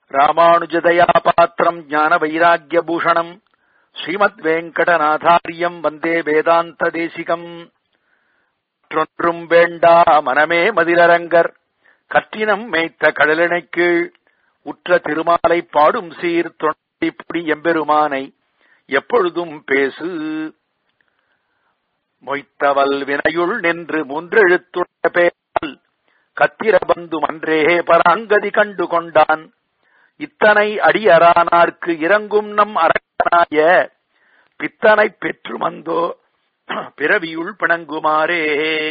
ராமானுஜதயா பாத்திரம் ஞான வைராகிய பூஷணம் ஸ்ரீமத் வெங்கடநாதாரியம் வந்தே வேதாந்த தேசிகம் மற்றொன்றும் வேண்டா மனமே மதிலரங்கர் கற்றினம் மேய்த்த கடலினை கீழ் உற்ற திருமாலை பாடும் சீர் தொண்டிப்புடி எம்பெருமானை எப்பொழுதும் பேசு மொய்த்தவல் வினையுள் நின்று மூன்றெழுத்துள்ள பேரால் கத்திர பந்து மன்றே பராங்கதி கண்டு கொண்டான் இத்தனை அடியரானார்க்கு இறங்கும் நம் அரங்கனாய பித்தனை பெற்று மந்தோ பிறவியுள் பிணங்குமாறே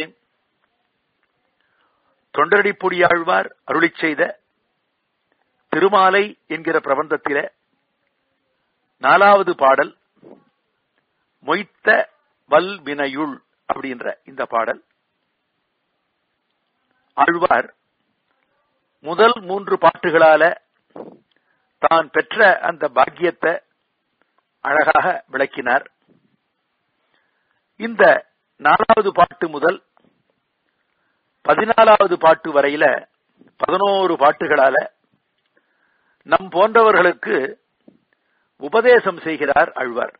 தொண்டரடிப்பொடியாழ்வார் அருளிச் செய்த திருமாலை என்கிற பிரபந்தத்தில நாலாவது பாடல் மொய்த்த வல் வினையுள் அப்படின்ற இந்த பாடல் ஆழ்வார் முதல் மூன்று பாட்டுகளால தான் பெற்ற அந்த பாக்கியத்தை அழகாக விளக்கினார் இந்த நாலாவது பாட்டு முதல் பதினாலாவது பாட்டு வரையில பதினோரு பாட்டுகளால நம் போன்றவர்களுக்கு உபதேசம் செய்கிறார் ஆழ்வார்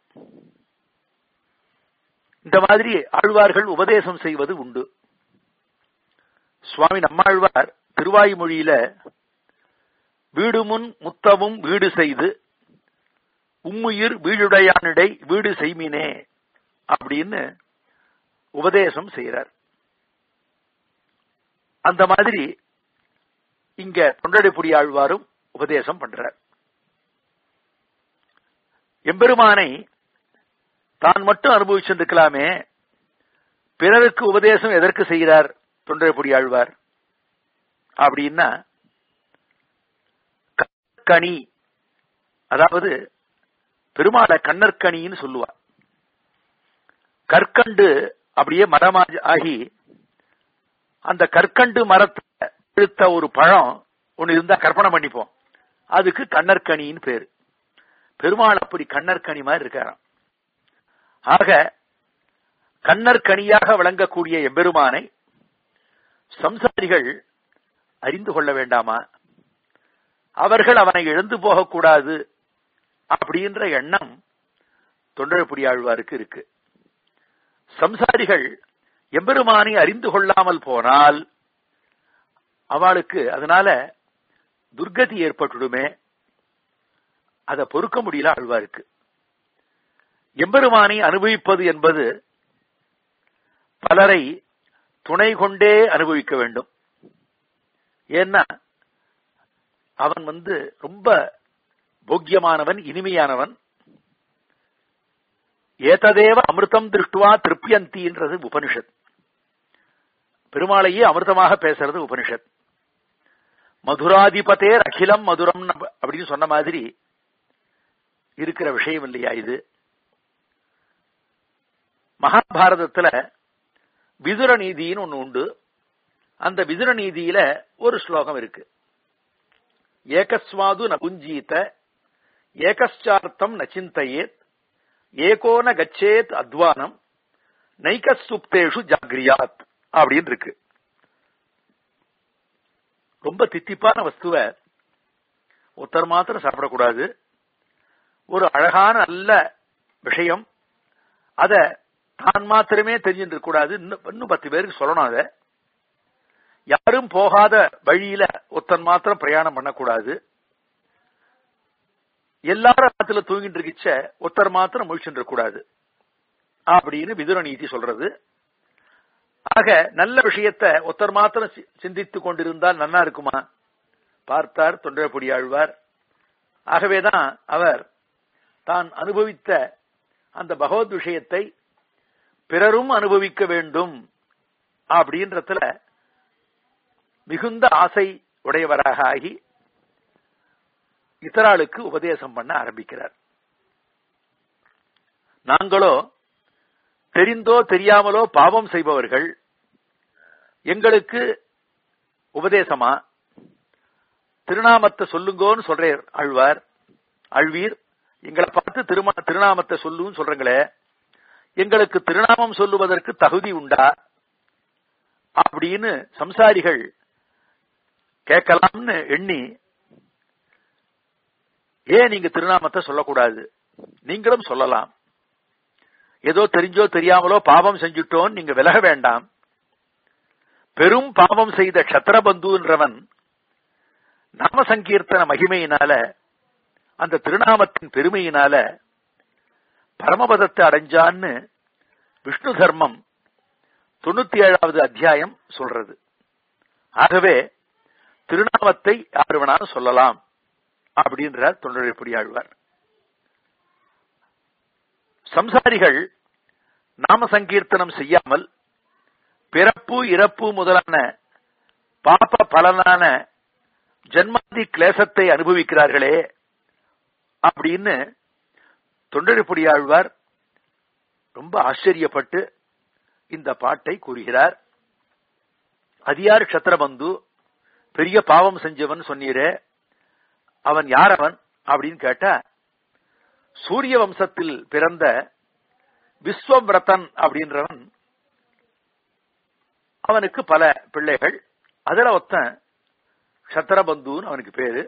இந்த மாதிரி ஆழ்வார்கள் உபதேசம் செய்வது உண்டு சுவாமி நம்மாழ்வார் திருவாய்மொழியில வீடு முன் முத்தமும் வீடு செய்து உம்முயிர் வீடுடையானிடை வீடு செய்மினே அப்படின்னு உபதேசம் செய்கிறார் அந்த மாதிரி இங்க தொண்டடிப்புடி ஆழ்வாரும் உபதேசம் பண்றார் எம்பெருமானை தான் மட்டும் அனுபவிச்சிருக்கலாமே பிறருக்கு உபதேசம் எதற்கு செய்கிறார் தொண்டடிப்புடி ஆழ்வார் அப்படின்னா கணி அதாவது பெருமாளை கண்ணற்கணின்னு சொல்லுவா கற்கண்டு அப்படியே மரமா ஆகி அந்த கற்கண்டு மரத்தை இழுத்த ஒரு பழம் ஒன்னு இருந்தா கற்பனை பண்ணிப்போம் அதுக்கு கண்ணற்கணின்னு பேரு பெருமாள் அப்படி கண்ணற்கனி மாதிரி இருக்காராம் ஆக கண்ணற்கனியாக விளங்கக்கூடிய எம்பெருமானை சம்சாரிகள் அறிந்து கொள்ள வேண்டாமா அவர்கள் அவனை எழுந்து போகக்கூடாது அப்படின்ற எண்ணம் தொண்டரப்புடி ஆழ்வாருக்கு இருக்கு சம்சாரிகள் எம்பெருமானை அறிந்து கொள்ளாமல் போனால் அவளுக்கு அதனால துர்கதி ஏற்பட்டுடுமே அதை பொறுக்க முடியல ஆழ்வாருக்கு எம்பெருமானை அனுபவிப்பது என்பது பலரை துணை கொண்டே அனுபவிக்க வேண்டும் ஏன்னா அவன் வந்து ரொம்ப போக்கியமானவன் இனிமையானவன் ஏததேவ அமிர்தம் திருஷ்டுவா திருப்தியந்தின்றது உபனிஷத் பெருமாளையே அமிர்தமாக பேசுறது உபனிஷத் மதுராதிபதேர் அகிலம் மதுரம் அப்படின்னு சொன்ன மாதிரி இருக்கிற விஷயம் இல்லையா இது மகாபாரதத்துல விதுர நீதின்னு ஒண்ணு உண்டு அந்த விதுர நீதியில ஒரு ஸ்லோகம் இருக்கு ஏகஸ்வாது நகுஞ்சீத ஏகச்சார்த்தம் நச்சிந்தையேத் ஏகோன கச்சேத் அத்வானம் நைகசுப்தேஷு ஜாகிரியாத் அப்படின்னு இருக்கு ரொம்ப தித்திப்பான வஸ்துவ ஒருத்தர் மாத்திரம் சாப்பிடக்கூடாது ஒரு அழகான நல்ல விஷயம் அத தான் மாத்திரமே தெரிஞ்சிருக்க கூடாது இன்னும் பத்து பேருக்கு சொல்லணும் அத யாரும் போகாத வழியில ஒருத்தன் மாத்திரம் பிரயாணம் பண்ணக்கூடாது எல்லாரும் ராத்துல தூங்கிட்டு இருக்கிச்ச ஒருத்தர் மாத்திரம் முழிச்சுட்டு கூடாது அப்படின்னு விதுர நீதி சொல்றது ஆக நல்ல விஷயத்த ஒருத்தர் மாத்திரம் சிந்தித்து கொண்டிருந்தால் நல்லா இருக்குமா பார்த்தார் தொண்டரப்பொடி ஆழ்வார் ஆகவேதான் அவர் தான் அனுபவித்த அந்த பகவத் விஷயத்தை பிறரும் அனுபவிக்க வேண்டும் அப்படின்றதுல மிகுந்த ஆசை உடையவராக ஆகி இத்தராளுக்கு உபதேசம் பண்ண ஆரம்பிக்கிறார் நாங்களோ தெரிந்தோ தெரியாமலோ பாவம் செய்பவர்கள் எங்களுக்கு உபதேசமா திருநாமத்தை சொல்லுங்கோன்னு சொல்றார் ஆழ்வார் அழ்வீர் எங்களை பார்த்து திருமா திருநாமத்தை சொல்லுன்னு சொல்றங்களே எங்களுக்கு திருநாமம் சொல்லுவதற்கு தகுதி உண்டா அப்படின்னு சம்சாரிகள் கேட்கலாம்னு எண்ணி ஏன் நீங்க திருநாமத்தை சொல்லக்கூடாது நீங்களும் சொல்லலாம் ஏதோ தெரிஞ்சோ தெரியாமலோ பாவம் செஞ்சுட்டோன்னு நீங்க விலக வேண்டாம் பெரும் பாவம் செய்த கஷத்திரபந்துன்றவன் நாம சங்கீர்த்தன மகிமையினால அந்த திருநாமத்தின் பெருமையினால பரமபதத்தை அடைஞ்சான்னு விஷ்ணு தர்மம் தொண்ணூத்தி ஏழாவது அத்தியாயம் சொல்றது ஆகவே திருநாமத்தை யார் வேணாலும் சொல்லலாம் அப்படின்றார் தொண்டரைப்படி ஆழ்வார் சம்சாரிகள் நாம சங்கீர்த்தனம் செய்யாமல் பிறப்பு இறப்பு முதலான பாப பலனான ஜன்மாதி கிளேசத்தை அனுபவிக்கிறார்களே அப்படின்னு தொண்டரைப்படி ஆழ்வார் ரொம்ப ஆச்சரியப்பட்டு இந்த பாட்டை கூறுகிறார் அதியார் கஷத்திரபந்து பெரிய பாவம் செஞ்சவன் சொன்னீரே அவன் யார் அவன் அப்படின்னு கேட்டா சூரிய வம்சத்தில் பிறந்த விஸ்வவிரதன் அப்படின்றவன் அவனுக்கு பல பிள்ளைகள் அதுல ஒத்தன் கஷத்திரபந்துன்னு அவனுக்கு பேரு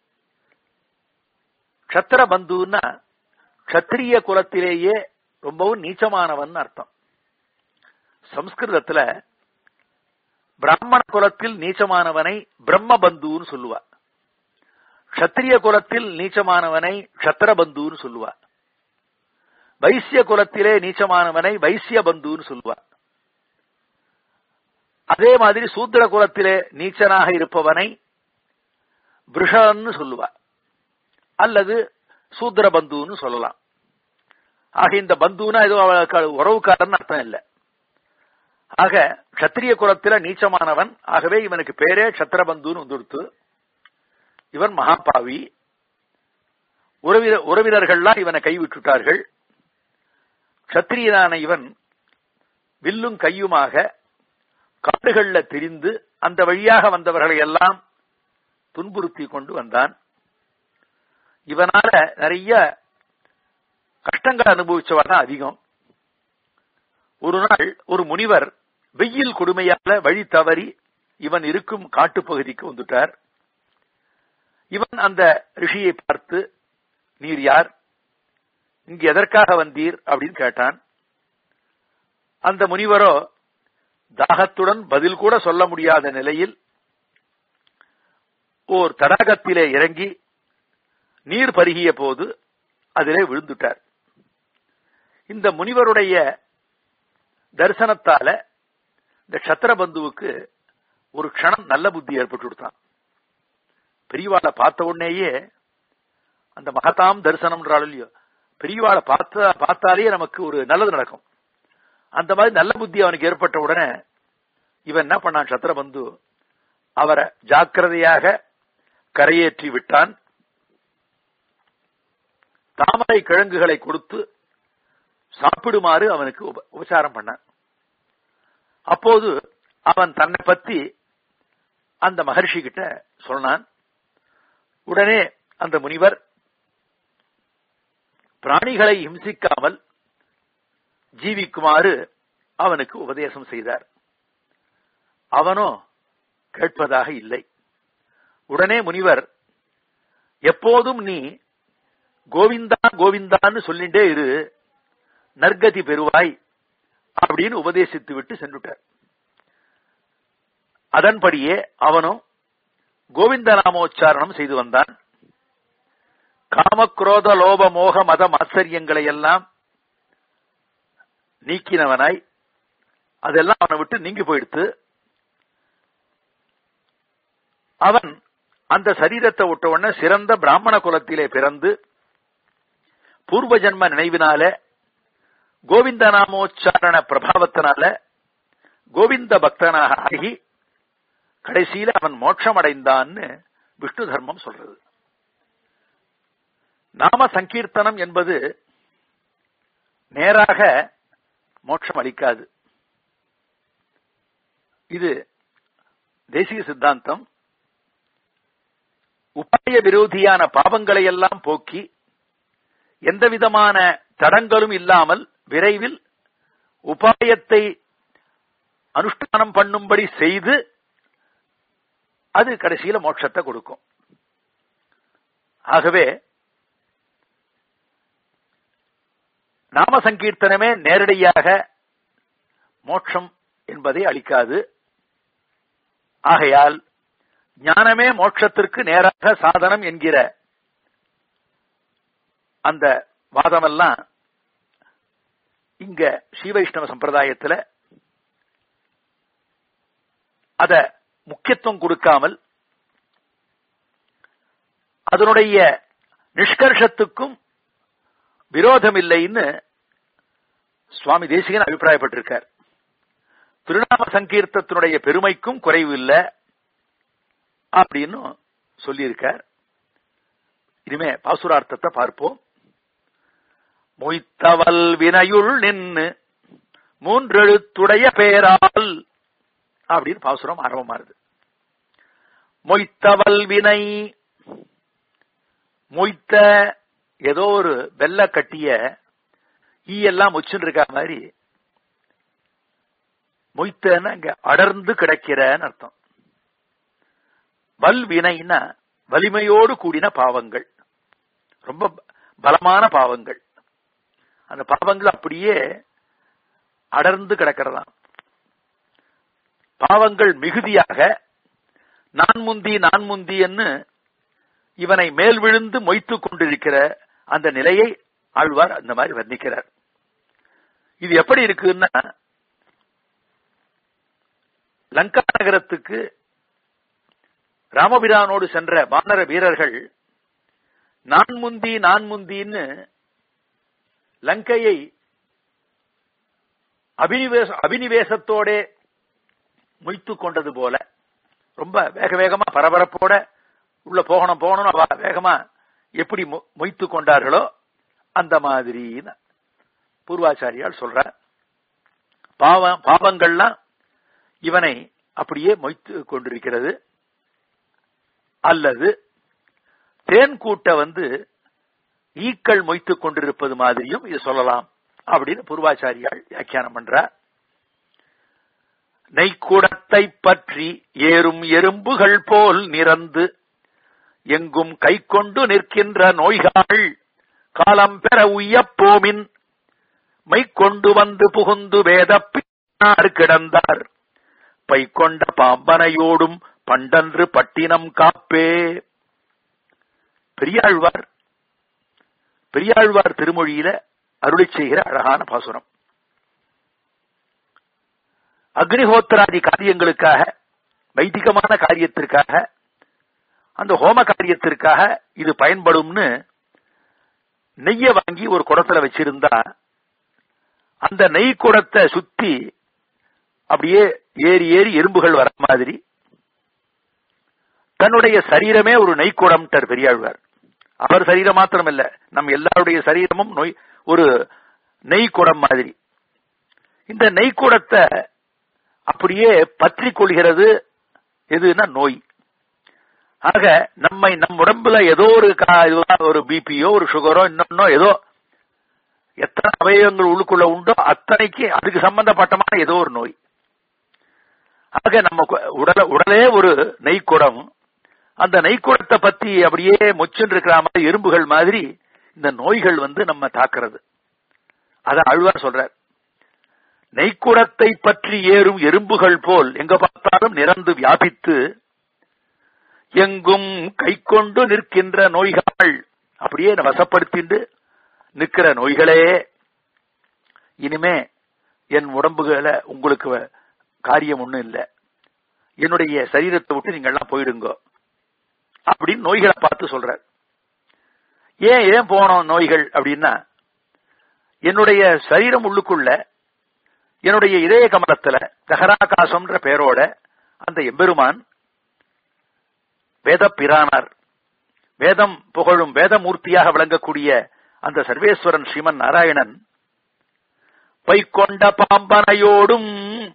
கஷத்திரபந்துன்னா கத்திரிய குலத்திலேயே ரொம்பவும் நீச்சமானவன் அர்த்தம் சம்ஸ்கிருதத்துல பிராமண குலத்தில் நீச்சமானவனை பிரம்மபந்துன்னு சொல்லுவா கத்திரிய குலத்தில் நீச்சமானவனை கத்திரபந்துன்னு சொல்லுவா வைசிய குலத்திலே நீச்சமானவனை வைசிய பந்துன்னு சொல்லுவா அதே மாதிரி சூத்திர குலத்திலே நீச்சனாக இருப்பவனை பிருஷன்னு சொல்லுவா அல்லது சூத்திர பந்துன்னு சொல்லலாம் ஆக இந்த பந்துனா ஏதோ உறவுக்காரன் அர்த்தம் இல்லை ஆக கத்திரிய குலத்தில நீச்சமானவன் ஆகவே இவனுக்கு பேரே கத்திரபந்துன்னு வந்துடுத்து இவன் மகாபாவி உறவினர் உறவினர்கள்லாம் இவனை கைவிட்டுட்டார்கள் கத்திரியனான இவன் வில்லும் கையுமாக காடுகள்ல திரிந்து அந்த வழியாக வந்தவர்களை எல்லாம் துன்புறுத்தி கொண்டு வந்தான் இவனால நிறைய கஷ்டங்கள் அனுபவிச்சவன் தான் அதிகம் ஒரு நாள் ஒரு முனிவர் வெயில் கொடுமையால வழி தவறி இவன் இருக்கும் காட்டுப்பகுதிக்கு வந்துட்டார் இவன் அந்த ரிஷியை பார்த்து நீர் யார் இங்கு எதற்காக வந்தீர் அப்படின்னு கேட்டான் அந்த முனிவரோ தாகத்துடன் பதில் கூட சொல்ல முடியாத நிலையில் ஓர் தடாகத்திலே இறங்கி நீர் பருகிய போது அதிலே விழுந்துட்டார் இந்த முனிவருடைய தரிசனத்தால இந்த கஷத்திரபந்துவுக்கு ஒரு க்ஷணம் நல்ல புத்தி ஏற்பட்டு கொடுத்தான் பெரியவாளை பார்த்த உடனேயே அந்த மகதாம் தரிசனம்ன்றாலும் இல்லையோ பெரியவாளை பார்த்த பார்த்தாலே நமக்கு ஒரு நல்லது நடக்கும் அந்த மாதிரி நல்ல புத்தி அவனுக்கு ஏற்பட்ட உடனே இவன் என்ன பண்ணான் சத்திரபந்து அவரை ஜாக்கிரதையாக கரையேற்றி விட்டான் தாமரை கிழங்குகளை கொடுத்து சாப்பிடுமாறு அவனுக்கு உபச்சாரம் பண்ணான் அப்போது அவன் தன்னை பத்தி அந்த மகர்ஷி கிட்ட சொன்னான் உடனே அந்த முனிவர் பிராணிகளை இம்சிக்காமல் ஜீவிக்குமாறு அவனுக்கு உபதேசம் செய்தார் அவனோ கேட்பதாக இல்லை உடனே முனிவர் எப்போதும் நீ கோவிந்தா கோவிந்தான்னு சொல்லிண்டே இரு நற்கதி பெறுவாய் அப்படின்னு உபதேசித்து விட்டு சென்றுட்டார் அதன்படியே அவனும் கோவிந்த நாமோச்சாரணம் செய்து வந்தான் காமக்ரோத லோப மோக மத ஆச்சரியங்களை எல்லாம் நீக்கினவனாய் அதெல்லாம் அவனை விட்டு நீங்கி போயிடுத்து அவன் அந்த சரீரத்தை விட்ட உடனே சிறந்த பிராமண குலத்திலே பிறந்து பூர்வ ஜன்ம நினைவினால கோவிந்த நாமோச்சாரண பிரபாவத்தினால கோவிந்த பக்தனாக ஆகி கடைசியில அவன் மோட்சம் அடைந்தான்னு விஷ்ணு தர்மம் சொல்றது நாம சங்கீர்த்தனம் என்பது நேராக மோட்சம் அளிக்காது இது தேசிய சித்தாந்தம் உபாய விரோதியான பாவங்களை எல்லாம் போக்கி எந்த விதமான தடங்களும் இல்லாமல் விரைவில் உபாயத்தை அனுஷ்டானம் பண்ணும்படி செய்து அது கடைசியில மோட்சத்தை கொடுக்கும் ஆகவே நாம சங்கீர்த்தனமே நேரடியாக மோட்சம் என்பதை அளிக்காது ஆகையால் ஞானமே மோட்சத்திற்கு நேராக சாதனம் என்கிற அந்த வாதமெல்லாம் இங்க ஸ்ரீவைஷ்ணவ சம்பிரதாயத்துல அத முக்கியத்துவம் கொடுக்காமல் அதனுடைய நிஷ்கர்ஷத்துக்கும் விரோதம் இல்லைன்னு சுவாமி தேசிகன் அபிப்பிராயப்பட்டிருக்கார் திருநாம சங்கீர்த்தத்தினுடைய பெருமைக்கும் குறைவு இல்லை அப்படின்னு சொல்லியிருக்கார் இனிமே பாசுரார்த்தத்தை பார்ப்போம் மொய்த்தவல் வினையுள் நின்னு மூன்றெழுத்துடைய பேரால் அப்படின்னு பாசுரம் ஆரம்பமாறுது மொய்த்தவல் வினை மொய்த்த ஏதோ ஒரு வெள்ள கட்டிய ஈ எல்லாம் முச்சுன்னு இருக்கா மாதிரி மொய்த்தன்னு அங்க அடர்ந்து கிடக்கிறன்னு அர்த்தம் வல் வினைன்னா வலிமையோடு கூடின பாவங்கள் ரொம்ப பலமான பாவங்கள் அந்த பாவங்கள் அப்படியே அடர்ந்து கிடக்கிறதாம் பாவங்கள் மிகுதியாக நான் முந்தி நான் முந்தின்னு இவனை மேல் விழுந்து மொய்த்து கொண்டிருக்கிற அந்த நிலையை ஆழ்வார் அந்த மாதிரி வர்ணிக்கிறார் இது எப்படி இருக்குன்னா லங்கா நகரத்துக்கு ராமபிரானோடு சென்ற வானர வீரர்கள் நான் முந்தி நான் முந்தின்னு லங்கையை அபினிவேச அபினிவேசத்தோட மொய்த்து கொண்டது போல ரொம்ப வேக வேகமா பரபரப்போட உள்ள போகணும் போகணும் அவ வேகமா எப்படி மொய்த்து கொண்டார்களோ அந்த மாதிரி பூர்வாச்சாரியால் சொல்ற பாவம் பாவங்கள்லாம் இவனை அப்படியே மொய்த்து கொண்டிருக்கிறது அல்லது தேன் கூட்ட வந்து ஈக்கள் மொய்த்து கொண்டிருப்பது மாதிரியும் இது சொல்லலாம் அப்படின்னு பூர்வாச்சாரியால் வியாக்கியானம் பண்றார் நெய்க்குடத்தை பற்றி ஏறும் எறும்புகள் போல் நிறந்து எங்கும் கை கொண்டு நிற்கின்ற நோய்கள் காலம் பெற உய்யப்போமின் மைக்கொண்டு வந்து புகுந்து வேத பின்னார் கிடந்தார் பை கொண்ட பாம்பனையோடும் பண்டன்று பட்டினம் காப்பே பெரியாழ்வார் பெரியாழ்வார் திருமொழியில அருளி செய்கிற அழகான பாசுரம் அக்னிஹோத்திராதி காரியங்களுக்காக வைதிகமான காரியத்திற்காக அந்த ஹோம காரியத்திற்காக இது பயன்படும்னு நெய்ய வாங்கி ஒரு குடத்துல வச்சிருந்தா அந்த நெய் குடத்தை சுத்தி அப்படியே ஏறி ஏறி எறும்புகள் வர மாதிரி தன்னுடைய சரீரமே ஒரு நெய்க்குடம் பெரியாழ்வார் அவர் சரீரம் மாத்திரம் இல்ல நம் எல்லாருடைய சரீரமும் நோய் ஒரு நெய்க்குடம் மாதிரி இந்த நெய்க்குடத்தை அப்படியே பற்றி கொள்கிறது எதுனா நோய் ஆக நம்மை நம் உடம்புல ஏதோ ஒரு ஒரு பிபியோ ஒரு சுகரோ இன்னொன்னோ ஏதோ எத்தனை அவயவங்கள் உள்ளுக்குள்ள உண்டோ அத்தனைக்கு அதுக்கு சம்பந்தப்பட்டமான ஏதோ ஒரு நோய் ஆக நம்ம உடல உடலே ஒரு நெய்க்குடம் அந்த நெய்க்குடத்தை பத்தி அப்படியே முச்சுன்னு இருக்கிற மாதிரி எறும்புகள் மாதிரி இந்த நோய்கள் வந்து நம்ம தாக்குறது அத அழ்வார் சொல்றார் நெய்க்குடத்தை பற்றி ஏறும் எறும்புகள் போல் எங்க பார்த்தாலும் நிறந்து வியாபித்து எங்கும் கை கொண்டு நிற்கின்ற நோய்கள் அப்படியே வசப்படுத்திண்டு நிற்கிற நோய்களே இனிமே என் உடம்புகள உங்களுக்கு காரியம் ஒண்ணும் இல்ல என்னுடைய சரீரத்தை விட்டு நீங்க எல்லாம் போயிடுங்க அப்படின்னு நோய்களை பார்த்து சொல்ற ஏன் ஏன் போனோம் நோய்கள் அப்படின்னா என்னுடைய சரீரம் உள்ளுக்குள்ள என்னுடைய இதய கமலத்துல தகராகாசம்ன்ற பெயரோட அந்த எம்பெருமான் வேத பிரானார் வேதம் புகழும் வேதமூர்த்தியாக விளங்கக்கூடிய அந்த சர்வேஸ்வரன் ஸ்ரீமன் நாராயணன் பைக்கொண்ட பாம்பனையோடும்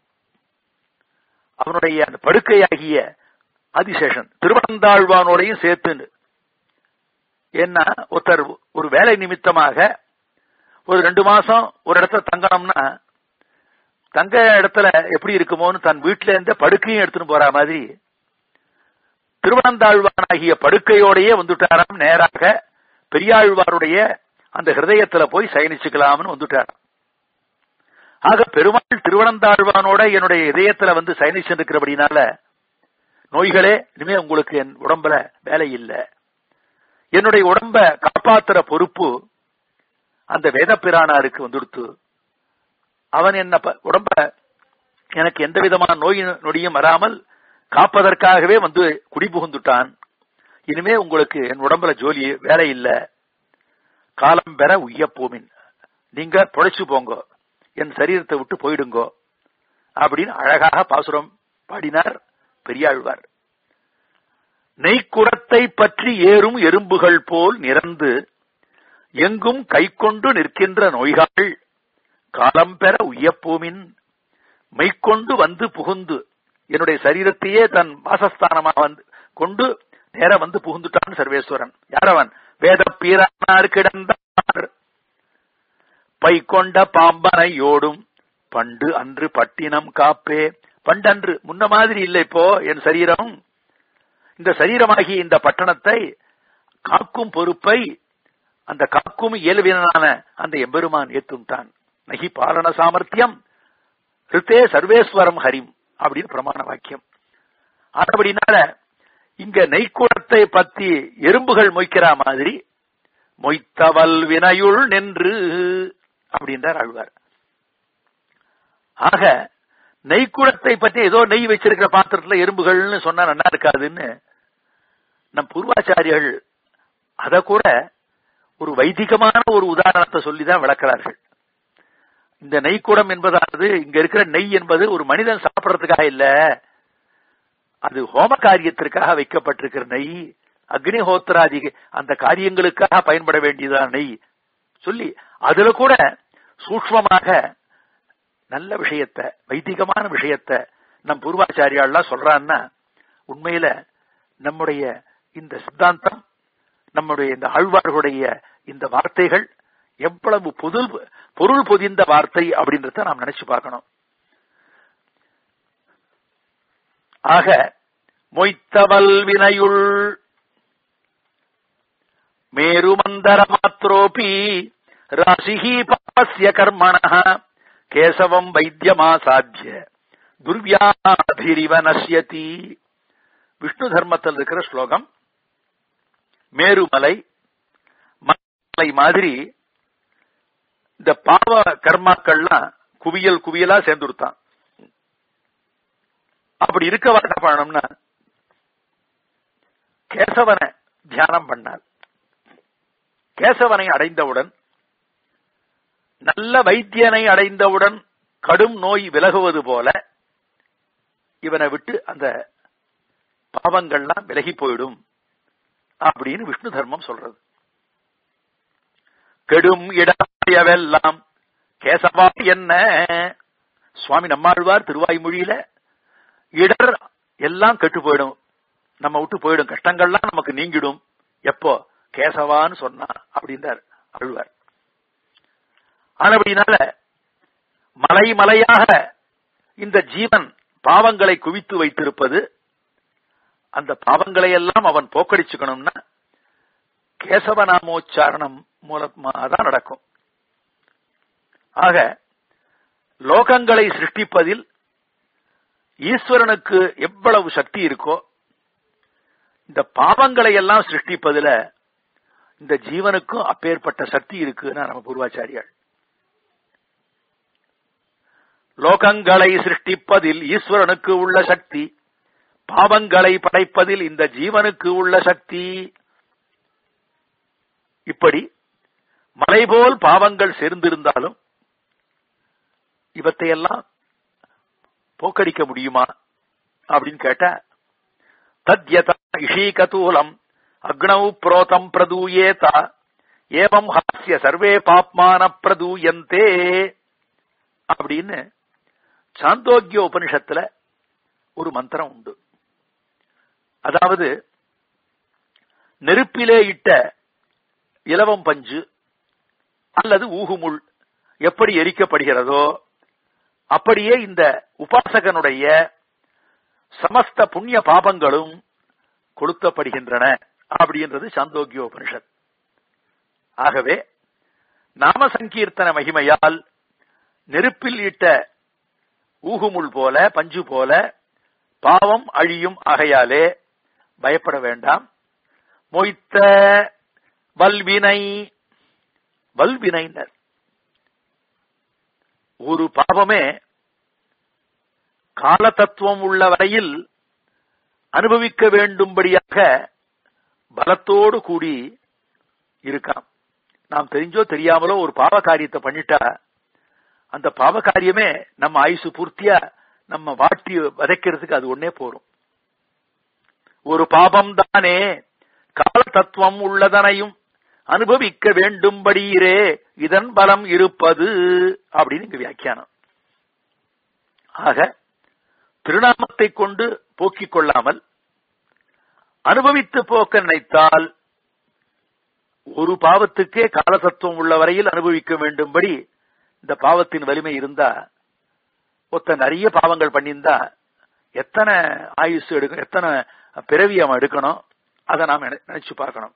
அவனுடைய அந்த படுக்கையாகிய ஆதிசேஷன் திருவனந்தாழ்வானோடையும் சேர்த்து ஏன்னா ஒருத்தர் ஒரு வேலை நிமித்தமாக ஒரு ரெண்டு மாசம் ஒரு இடத்துல தங்கணும்னா தங்க இடத்துல எப்படி இருக்குமோன்னு தன் வீட்டுல இருந்த படுக்கையும் எடுத்துன்னு போற மாதிரி திருவனந்தாழ்வானாகிய படுக்கையோடையே வந்துட்டாராம் நேராக பெரியாழ்வாருடைய அந்த ஹிருதயத்துல போய் சயனிச்சுக்கலாம்னு வந்துட்டார் ஆக பெருமாள் திருவனந்தாழ்வானோட என்னுடைய இதயத்துல வந்து சயனிச்சிருக்கிறபடினால நோய்களே இனிமே உங்களுக்கு என் உடம்புல வேலை இல்லை என்னுடைய உடம்ப காப்பாத்துற பொறுப்பு அந்த வேத பிரானாருக்கு வந்துடுத்து அவன் என்ன ப- உடம்ப எனக்கு எந்த விதமான நோய் நொடியும் வராமல் காப்பதற்காகவே வந்து குடிபுகுந்துட்டான் இனிமே உங்களுக்கு என் உடம்புல ஜோலி வேலை இல்ல காலம் பெற உய்யப்போமின் நீங்க பொழைச்சு போங்க என் சரீரத்தை விட்டு போயிடுங்கோ அப்படின்னு அழகாக பாசுரம் பாடினார் பெரியாழ்வார் நெய்க்குடத்தை பற்றி ஏறும் எறும்புகள் போல் நிறந்து எங்கும் கைக்கொண்டு நிற்கின்ற நோய்கள் காலம் பெற உய்யப்போமின் மெய்க்கொண்டு வந்து புகுந்து என்னுடைய சரீரத்தையே தன் வாசஸ்தானமாக வந்து கொண்டு நேர வந்து புகுந்துட்டான் சர்வேஸ்வரன் யாரவன் வேத பீரானார் கிடந்தார் பை கொண்ட பாம்பனையோடும் பண்டு அன்று பட்டினம் காப்பே பண்டன்று முன்ன மாதிரி இல்லை இப்போ என் சரீரம் இந்த சரீரமாகிய இந்த பட்டணத்தை காக்கும் பொறுப்பை அந்த காக்கும் இயல்பினான அந்த எம்பெருமான் ஏத்தும்தான் நகி பாலன சாமர்த்தியம் ரித்தே சர்வேஸ்வரம் ஹரிம் அப்படின்னு பிரமாண வாக்கியம் அப்படினால இங்க நெய்க்குடத்தை பத்தி எறும்புகள் மொய்க்கிற மாதிரி மொய்த்தவல் வினையுள் நின்று அப்படின்றார் ஆழ்வார் ஆக நெய்க்குடத்தை பற்றி ஏதோ நெய் வச்சிருக்கிற பாத்திரத்துல எறும்புகள்னு சொன்னா நல்லா இருக்காதுன்னு நம் பூர்வாச்சாரியர்கள் அத கூட ஒரு வைதிகமான ஒரு உதாரணத்தை சொல்லிதான் விளக்கிறார்கள் இந்த நெய்க்குடம் என்பதானது இங்க இருக்கிற நெய் என்பது ஒரு மனிதன் சாப்பிடறதுக்காக இல்ல அது ஹோம காரியத்திற்காக வைக்கப்பட்டிருக்கிற நெய் அக்னிஹோத்திராதி அந்த காரியங்களுக்காக பயன்பட வேண்டியதான நெய் சொல்லி அதுல கூட சூக்மமாக நல்ல விஷயத்த வைதிகமான விஷயத்த நம் பூர்வாச்சாரியாள்லாம் சொல்றான்னா உண்மையில நம்முடைய இந்த சித்தாந்தம் நம்முடைய இந்த ஆழ்வார்களுடைய இந்த வார்த்தைகள் எவ்வளவு பொது பொருள் பொதிந்த வார்த்தை அப்படின்றத நாம் நினைச்சு பார்க்கணும் ஆக மொய்த்தவல் வினையுள் மேருமந்தர மாத்ரோபி ராசிஹி பாஸ்ய கர்மண கேசவம் வைத்தியமாசாத்திய துர்வியாதிரிவ நஷ்யதி விஷ்ணு தர்மத்தில் இருக்கிற ஸ்லோகம் மேருமலை மலை மாதிரி இந்த பாவ கர்மாக்கள்லாம் குவியல் குவியலா சேர்ந்துருத்தான் அப்படி இருக்க என்ன பண்ணணும்னா கேசவனை தியானம் பண்ணார் கேசவனை அடைந்தவுடன் நல்ல வைத்தியனை அடைந்தவுடன் கடும் நோய் விலகுவது போல இவனை விட்டு அந்த பாவங்கள்லாம் விலகி போயிடும் அப்படின்னு விஷ்ணு தர்மம் சொல்றது கெடும் இடமாயவெல்லாம் கேசவா என்ன சுவாமி நம்மாழ்வார் திருவாய்மொழியில இடர் எல்லாம் கெட்டு போயிடும் நம்ம விட்டு போயிடும் கஷ்டங்கள்லாம் நமக்கு நீங்கிடும் எப்போ கேசவான்னு சொன்னா அப்படின்றார் அழுவார் ஆனபடினால மலை மலையாக இந்த ஜீவன் பாவங்களை குவித்து வைத்திருப்பது அந்த பாவங்களை எல்லாம் அவன் போக்கடிச்சுக்கணும்னா கேசவநாமோச்சாரணம் மூலமா தான் நடக்கும் ஆக லோகங்களை சிருஷ்டிப்பதில் ஈஸ்வரனுக்கு எவ்வளவு சக்தி இருக்கோ இந்த பாவங்களை எல்லாம் சிருஷ்டிப்பதுல இந்த ஜீவனுக்கும் அப்பேற்பட்ட சக்தி இருக்குன்னு நம்ம பூர்வாச்சாரியால் லோகங்களை சிருஷ்டிப்பதில் ஈஸ்வரனுக்கு உள்ள சக்தி பாவங்களை படைப்பதில் இந்த ஜீவனுக்கு உள்ள சக்தி இப்படி மலைபோல் பாவங்கள் சேர்ந்திருந்தாலும் இவற்றையெல்லாம் போக்கடிக்க முடியுமா அப்படின்னு கேட்ட தத்யதா இஷீகதூலம் அக்னௌ புரோதம் பிரதூயேதா ஏவம் ஹாஸ்ய சர்வே பாப்மான பிரதூயந்தே அப்படின்னு சாந்தோக்கிய உபனிஷத்துல ஒரு மந்திரம் உண்டு அதாவது நெருப்பிலே இட்ட இலவம் பஞ்சு அல்லது ஊகுமுள் எப்படி எரிக்கப்படுகிறதோ அப்படியே இந்த உபாசகனுடைய சமஸ்த புண்ணிய பாபங்களும் கொளுத்தப்படுகின்றன அப்படின்றது சாந்தோக்கிய உபனிஷத் ஆகவே நாம சங்கீர்த்தன மகிமையால் நெருப்பில் இட்ட ஊகுமுள் போல பஞ்சு போல பாவம் அழியும் ஆகையாலே பயப்பட வேண்டாம் மொய்த்த வல்வினை வல்வினைனர் ஒரு பாவமே கால தத்துவம் உள்ள வரையில் அனுபவிக்க வேண்டும்படியாக பலத்தோடு கூடி இருக்காம் நாம் தெரிஞ்சோ தெரியாமலோ ஒரு பாவ காரியத்தை பண்ணிட்டா அந்த பாவ காரியமே நம்ம ஆயுசு பூர்த்தியா நம்ம வாட்டி வதைக்கிறதுக்கு அது ஒன்னே போரும் ஒரு பாபம் தானே கால தத்துவம் உள்ளதனையும் அனுபவிக்க வேண்டும்படியிரே இதன் பலம் இருப்பது அப்படின்னு இங்க வியாக்கியானம் ஆக திருநாமத்தை கொண்டு போக்கிக் கொள்ளாமல் அனுபவித்து போக்க நினைத்தால் ஒரு பாவத்துக்கே காலதத்துவம் உள்ள வரையில் அனுபவிக்க வேண்டும்படி இந்த பாவத்தின் வலிமை இருந்தா ஒத்த நிறைய பாவங்கள் பண்ணியிருந்தா எத்தனை ஆயுசு எடுக்கணும் எத்தனை பிறவி அவன் எடுக்கணும் அதை நாம் நினைச்சு பார்க்கணும்